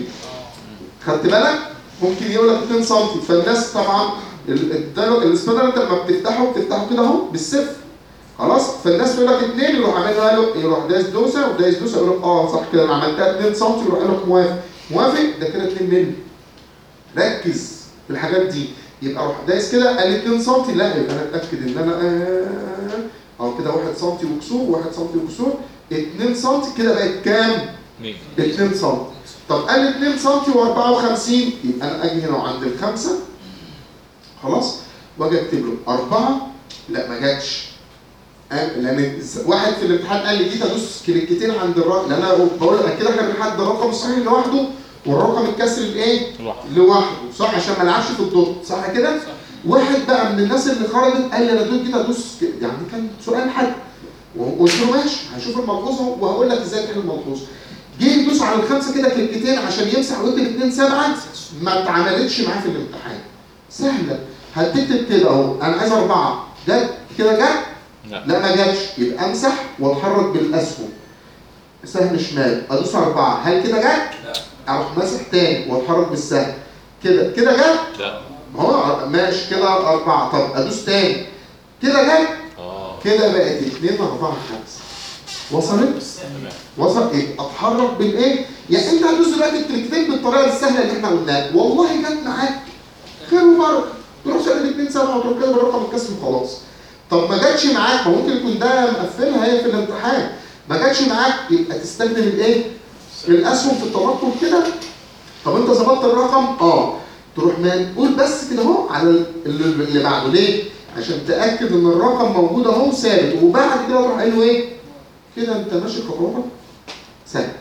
خدت بالك ممكن يقول لك 2 سم فالناس طبعا ال- الدايلوج السبانر انت لما بتفتحه بتفتحه كده اهو بالصفر خلاص فالناس تقول لك 2 يروح عاملها له يروح دايس دوسه ودايس دوسه يقول لك اه صح كده انا عملتها 2 سم يروح قال لك موافق موافق ده كده 2 مللي ركز في الحاجات دي يبقى اروح دايس كده قال لي 2 سم لا يبقى انا اتاكد ان انا اه اه كده 1 سم وكسور 1 سم وكسور 2 سم كده بقت كام؟ 2 سم طب قال لي 2 سم و54 يبقى انا اجي هنا وعند الخمسه خلاص واجي اكتب له 4 لا ما جاتش آه، لان واحد في الامتحان قال لي جيت ادوس كليكتين عند الرقم لان انا بقول لك كده احنا بنحدد الرقم الصحيح لوحده والرقم الكسر الايه؟ لوحده لوحده صح عشان ما العبش في الدوت صح كده؟ واحد بقى من الناس اللي خرجت قال لي انا دول كده ادوس ك- يعني كان سؤال حد وقلت له ماشي هشوف الملحوظه وهقول لك ازاي تحل الملحوظه جه يدوس على الخمسه كده كليكتين عشان يمسح ويكتب 2 7 ما اتعملتش معاه في الامتحان سهله هتكتب كده اهو انا عايز اربعه جت كده جت لا لا ما جاتش يبقى امسح واتحرك بالاسهم سهم شمال ادوس اربعه هل كده جت؟ لا. اروح ماسح تاني واتحرك بالسهم كده كده جت؟ لا ما هو ماشي كده اربعه طب ادوس تاني كده جت؟ اه كده بقت اثنين اربعه خمسه وصلت؟ تمام وصل ايه؟ اتحرك بالايه؟ يعني انت هتدوس دلوقتي الكليكتين بالطريقه السهله اللي احنا قلناها والله جت معاك خير وبركه تروح شغل الاثنين سبعه وتروح كده بالرقم الكسر وخلاص طب ما جاتش معاك ما ممكن يكون ده مقفلها هي في الامتحان ما جاتش معاك يبقى تستخدم الايه؟ الاسهم في التنقل كده طب انت ظبطت الرقم اه تروح منقول بس كده اهو على ال- اللي اللي بعده ليه؟ عشان تاكد ان الرقم موجود اهو ثابت وبعد كده تروح قايل له ايه؟ كده انت ماشي خطواتك سهل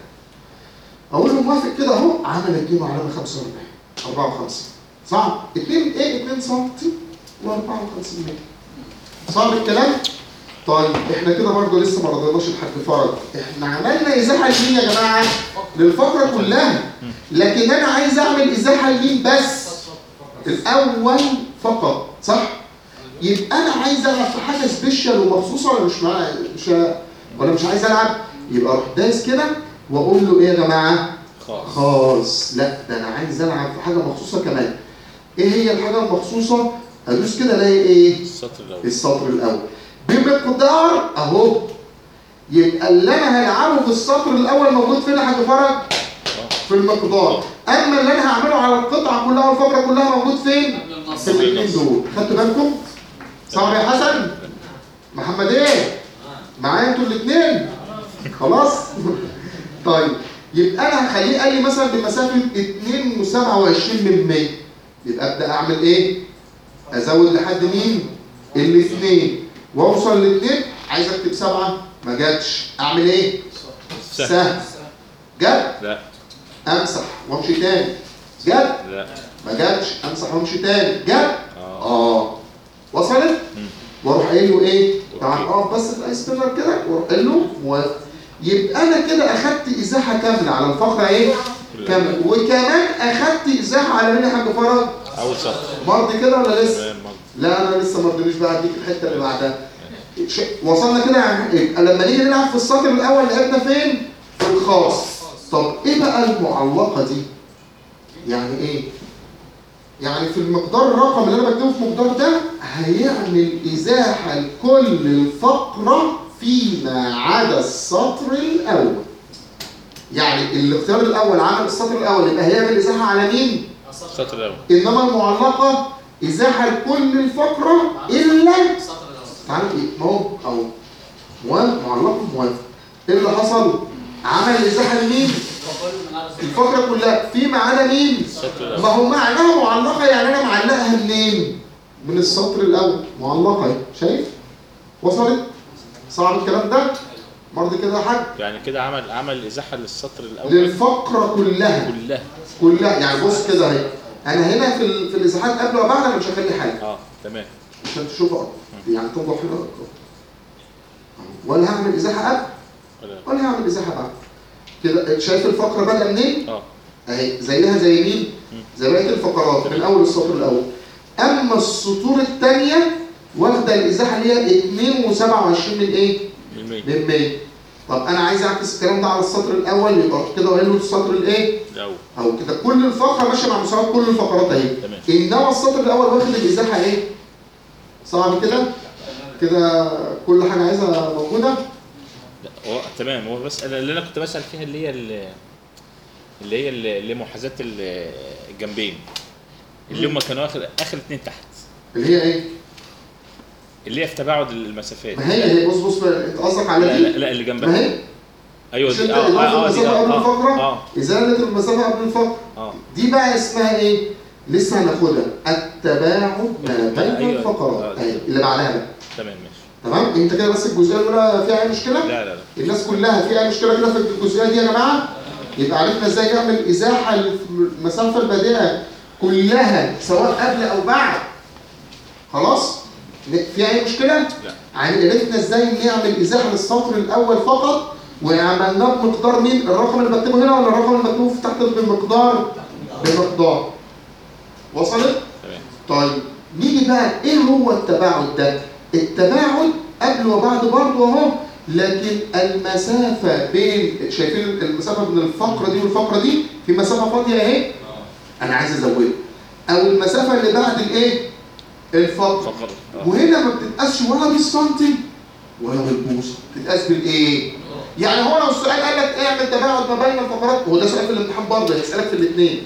اقول له موافق كده اهو عمل 2 علامه 45 54 صعب 2 ايه 2 سم و54 متر صعب الكلام طيب احنا كده برضه لسه ما رضيناش الحاج فرج احنا عملنا ازاحه لمين يا جماعه للفقره كلها لكن انا عايز اعمل ازاحه لمين بس الاول فقط صح يبقى انا عايز العب في حاجه سبيشال ومخصوصه ولا مش معايا مش ولا مش عايز العب يبقى اروح دايس كده واقول له ايه يا جماعه خالص خالص لا ده انا عايز العب في حاجه مخصوصه كمان ايه هي الحاجه المخصوصه ادوس كده الاقي ايه السطر الاول السطر الاول بمقدار اهو يبقى اللي انا هلعبه في السطر الاول موجود فين يا حاج فرج في المقدار اما اللي انا هعمله على القطعه كلها والفقره كلها موجود فين في الاثنين دول خدتوا بالكم صعب يا حسن محمد ايه معايا انتوا الاثنين خلاص طيب يبقى انا هخليه قال لي مثلا بمسافه 2 و27 من 100 يبقى ابدا اعمل ايه ازود لحد مين الاثنين واوصل لاثنين عايز اكتب سبعه ما جاتش اعمل ايه سهل سهل جت لا امسح وامشي تاني جت لا ما جاتش امسح وامشي تاني جت اه اه وصلت واروح قايل له ايه تعال اقف بس في الايس كريمر كده واروح قايل له موافق يبقى انا كده اخدت ازاحه كامله على الفقره ايه كامله وكمان اخدت ازاحه على مين يا حاج فرج اول سطر مرضي كده ولا لسه تمام مظبوط. لا انا لسه ما رضيتش بقى اديك الحته اللي بعدها ش- وصلنا كده يعني يبقى لما نيجي نلعب في السطر الاول لعبنا فين في الخاص طب ايه بقى المعلقه دي يعني ايه يعني في المقدار الرقم اللي انا بكتبه في المقدار ده هيعمل ازاحه لكل الفقره فيما عدا السطر الاول يعني الاختيار الاول عمل السطر الاول يبقى هيعمل ازاحه على مين السطر الاول انما المعلقه ازاحه لكل الفقره الا تعالوا ايه ما هو او موافق معلقه موافق ايه اللي حصل عمل ازاحه لمين الفقره كلها فيما عدا مين السطر ما الاول هو معناها معلقه يعني انا معلقها منين من السطر الاول معلقه اهي شايف وصلت صعب الكلام ده مرضي كده يا حاج يعني كده عمل عمل ازاحه للسطر الاول للفقره كلها كلها كلها يعني بص كده اهي انا هنا في ال- في الازاحات قبل وبعد انا مش هخلي حاجه اه تمام عشان تشوفوا أكتر. يعني توضح هنا أكتر. ولا هعمل ازاحه قبل ولا- ولا هعمل ازاحه بعد كده شايف الفقره بادئه منين اه اهي زيها زي مين زي بقيه الفقرات من اول السطر الاول اما السطور الثانيه واخده الازاحه اللي هي 2 و27 من ايه بالمية من 100 طب انا عايز اعكس الكلام ده على السطر الاول يبقى أروح كده واقول له السطر الايه الاول او كده كل الفقره ماشيه مع مساواه كل الفقرات اهي تمام انما السطر الاول واخد الازاحه ايه صعب كده كده كل حاجه عايزها موجوده لا هو تمام هو بس أنا اللي انا كنت بسال فيها اللي هي ال- اللي هي ال- اللي محاذاه ال- الجنبين اللي هم كانوا اخر اخر اتنين تحت اللي هي ايه اللي هي في تباعد المسافات ما هي هي بص بص بقى، انت قصدك على لا دي لا, لا اللي ما جنبها هي ايوه مش دي انت اه اضافه اه اه دي المسافه قبل اه الفقره اه ازاله المسافه قبل الفقره اه دي بقى اسمها ايه لسه هناخدها التباعد ما بين أيوة. الفقرات آه. اهي اللي بعدها بقى تمام ماشي تمام انت كده بس الجزئيه الاولى فيها اي مشكله لا لا لا الناس كلها فيها مشكله كده في الجزئيه دي يا جماعه يبقى عرفنا ازاي نعمل ازاحه للمسافه البادئه كلها سواء قبل او بعد خلاص فيها اي مشكله لا يعني عرفنا ازاي نعمل ازاحه للسطر الاول فقط وعملناه بمقدار مين الرقم اللي بكتبه هنا ولا الرقم اللي مكتوب تحت بمقدار بمقدار وصلت تمام طيب نيجي بقى ايه هو التباعد ده التباعد قبل وبعد برضه اهو لكن المسافة بين شايفين المسافة بين الفقرة دي والفقرة دي في مسافة فاضية اهي انا عايز ازودها او المسافة اللي بعد الايه الفقرة فقط اه وهنا ما بتتقاسش ولا بالسنتي ولا بالبوصة بتتقاس بالايه يعني هو لو السؤال قال لك اعمل تباعد ما بين الفقرات هو ده سؤال في الامتحان برضه هيسألك في الاثنين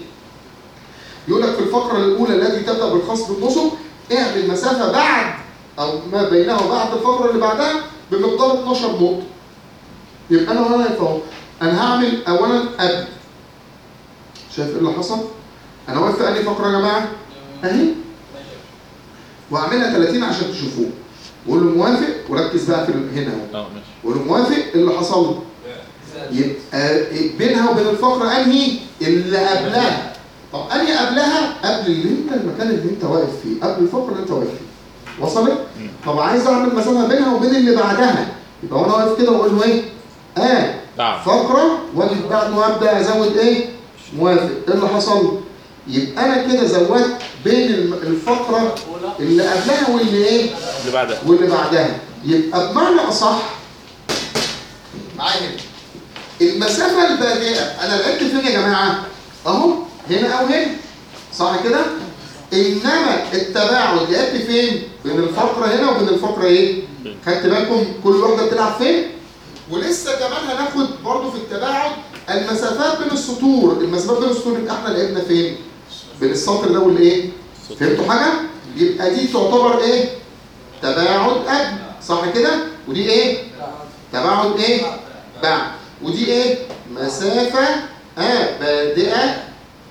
يقول لك في الفقرة الأولى التي تبدأ بالخاص بالنصب اعمل مسافة بعد أو ما بينها وبعد الفقرة اللي بعدها بمقدار 12 نقطة. يبقى أنا وأنا أهو أنا هعمل أولا قبل. شايف إيه اللي حصل؟ أنا واقف في أنهي فقرة يا جماعة؟ أهي. وأعملها 30 عشان تشوفوه. وقول له موافق وركز بقى في ال- هنا أهو. اه ماشي وقول له موافق إيه اللي حصل له؟ يبقى بينها وبين الفقرة انهي اللي قبلها طب انهي قبلها قبل اللي انت المكان اللي انت واقف فيه قبل الفقرة اللي انت واقف فيه وصلت مم. طب عايز اعمل مسافة بينها وبين اللي بعدها يبقى وانا واقف كده واقول له ايه اه بعد فقرة واجي بعد ما ابدا ازود ايه موافق ايه اللي حصل يبقى انا كده زودت بين الم- الفقرة اللي قبلها واللي ايه اللي بعدها واللي بعدها يبقى بمعنى اصح معايا هنا المسافه البادئه انا لعبت فين يا جماعه اهو هنا او هنا صح كده انما التباعد لعبت فين بين الفقره هنا وبين الفقره ايه خدت بالكم كل واحده بتلعب فين ولسه كمان هناخد برضو في التباعد المسافات بين السطور المسافات بين السطور يبقى احنا لعبنا فين بين السطر ده والايه فهمتوا حاجه يبقى دي تعتبر ايه تباعد قبل صح كده ودي ايه تباعد ايه بعد ودي ايه مسافه اه بادئه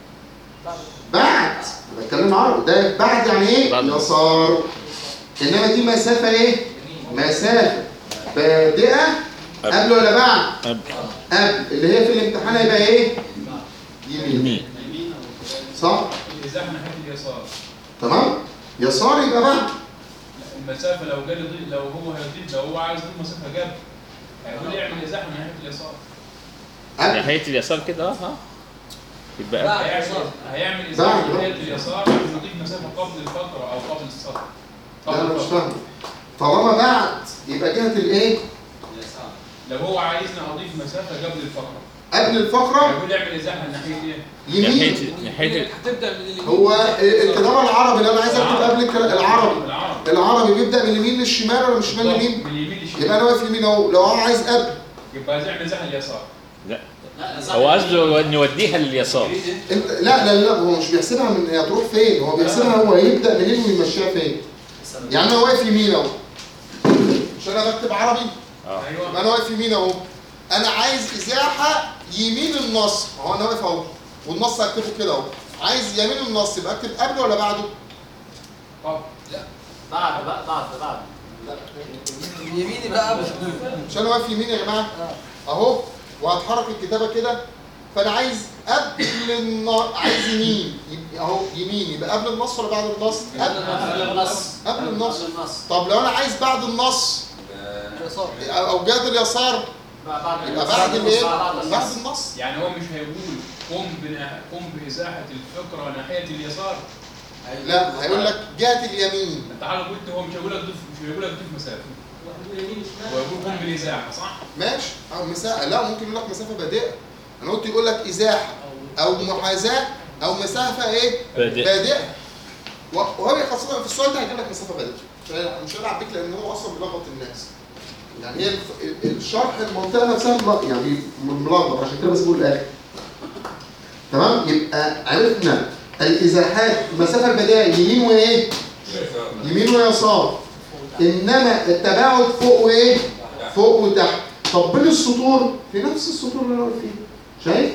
بعد أنا بتكلم عربي ده بعد يعني ايه بعد. يسار انما دي مسافه ايه مسافه بادئه قبل ولا بعد قبل. قبل اللي هي في الامتحان هيبقى ايه يمين يمين صح الازاحه ناحيه اليسار تمام يسار يبقى بعد المسافه لو جالي ضيق لو هو هيضيق لو هو عايز يضيق مسافه جنب هيقول يعمل ازاحه ناحيه اليسار قبل ناحية اليسار كده اه اه يبقى قبل. هيعمل هيعمل ازاحه بعد. ناحيه اليسار عشان يضيق مسافه قبل الفقره او قبل السطر لا قبل انا مش الفقرة. فاهم طالما بعد يبقى جهه الايه لو هو عايزني اضيف مسافه قبل الفقره قبل الفقره هيقول يعمل ازاحه ناحيه ايه؟ يمين ناحية ناحية هتبدا من اليمين هو الكتابه العربي اللي انا عايز اكتب قبل الكلام العربي العربي العربي بيبدا من اليمين للشمال ولا من الشمال لليمين من اليمين للشمال يبقى انا واقف يمين اهو لو هو عايز قبل يبقى عايز يعمل ازاحه اليسار لا هو قصده نوديها لليسار انت لا لا لا هو مش بيحسبها من هي هتروح فين هو بيحسبها هو هيبدا منين ويمشيها فين يعني انا واقف يمين اهو مش انا بكتب عربي اه ايوه يبقى انا واقف يمين اهو انا عايز ازاحه يمين النص اهو انا واقف اهو والنص هكتبه كده اهو عايز يمين النص يبقى اكتب قبله ولا بعده؟ طب بعد بعد بعد بعد اليمين يبقى قبل مش انا واقف يمين يا جماعه اهو وهتحرك الكتابه كده فانا عايز قبل النص عايز يمين يبقى اهو يمين يبقى قبل النص ولا بعد النص؟ قبل قبل النص قبل النص قبل النص طب لو انا عايز بعد النص يسار او جهه اليسار بعد يبقى بعد الايه؟ بعد بعد النص النص يعني هو مش هيقول قم بنا- قم بازاحه الفقره ناحيه اليسار لا هيقول لك جهه اليمين انت حضرتك قلت هو مش هيقول لك ضيف مش هيقول لك ضيف مسافه هو يقول قم بالازاحه صح؟ ماشي او مسافه لا ممكن يقول لك مسافه بادئه انا قلت يقول لك ازاحه او محاذاه او مسافه ايه بادئة. بادئه و- وهو خاصه في السؤال ده هيجيب لك مسافه بادئه مش هي- مش هيلعب بيك لان هو اصلا بيلخبط الناس يعني هي الف- ال- الشرح المنطقه نفسها مل- يعني ملخبط عشان كده بس بقول الاخر تمام يبقى عرفنا الازاحات المسافه البديهيه يمين وايه يمين ويسار انما التباعد فوق وايه فوق وتحت طب بين السطور في نفس السطور اللي انا واقف فيه شايف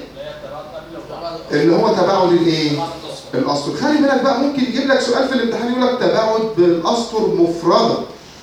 اللي هو تباعد الايه الاسطر خلي بالك بقى ممكن يجيب لك سؤال في الامتحان يقول لك تباعد بالاسطر مفرده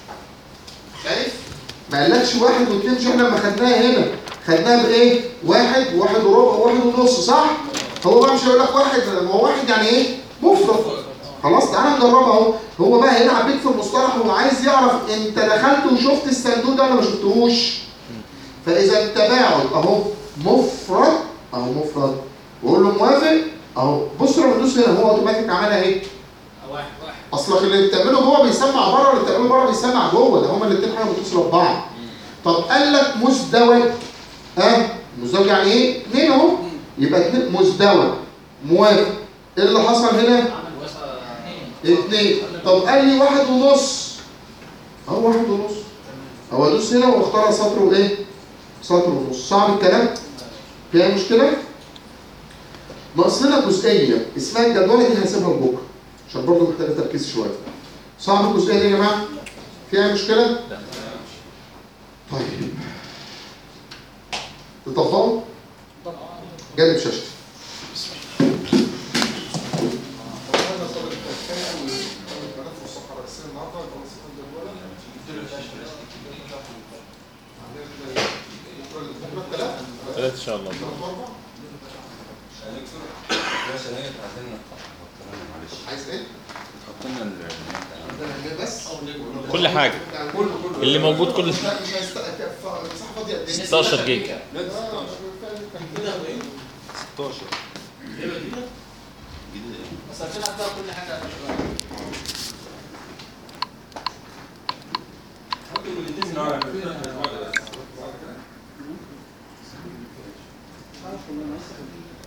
شايف ما قالكش واحد واثنين مش احنا لما خدناها هنا خدناها بايه واحد واحد وربع واحد ونص صح هو بقى مش هيقول لك واحد ما هو واحد يعني ايه مفرد خلاص تعالى نجربها اهو هو بقى هيلعب بيك في المصطلح وعايز يعرف انت دخلت وشفت الصندوق ده ولا ما شفتهوش فاذا التباعد اهو مفرد اهو مفرد وقول له موافق اهو بص لما تدوس هنا هو اوتوماتيك عملها ايه واحد واحد اصلك اللي بتعمله جوه بيسمع بره واللي بتعمله بره بيسمع جوه ده هما الاثنين حاجه متصله ببعض طب قال لك مزدوج ها مزدوج يعني ايه؟ اثنين اهو يبقى اثنين مزدوج موافق ايه اللي حصل هنا؟ عمل وصل اثنين طب قال لي واحد ونص اهو واحد ونص هو ادوس هنا واختار سطر وايه؟ سطر ونص صعب الكلام؟ فيها مشكله؟ ناقص لنا جزئيه اسمها الجدوله دي هسيبها لبكره عشان برضه محتاجه تركيز شويه صعب الجزئيه دي يا جماعه؟ فيها مشكله؟ طيب تطبقوا؟ جانب شاشتي ثلاثة ان شاء الله عايز ايه؟ بس كل حاجة اللي موجود كل لا مش هيست... مساحه فاضيه قد ايه؟ 16 جيجا بس عشان اختار كل حاجه اكتب الاثنين من ورا مش بعد بس. بعد كده.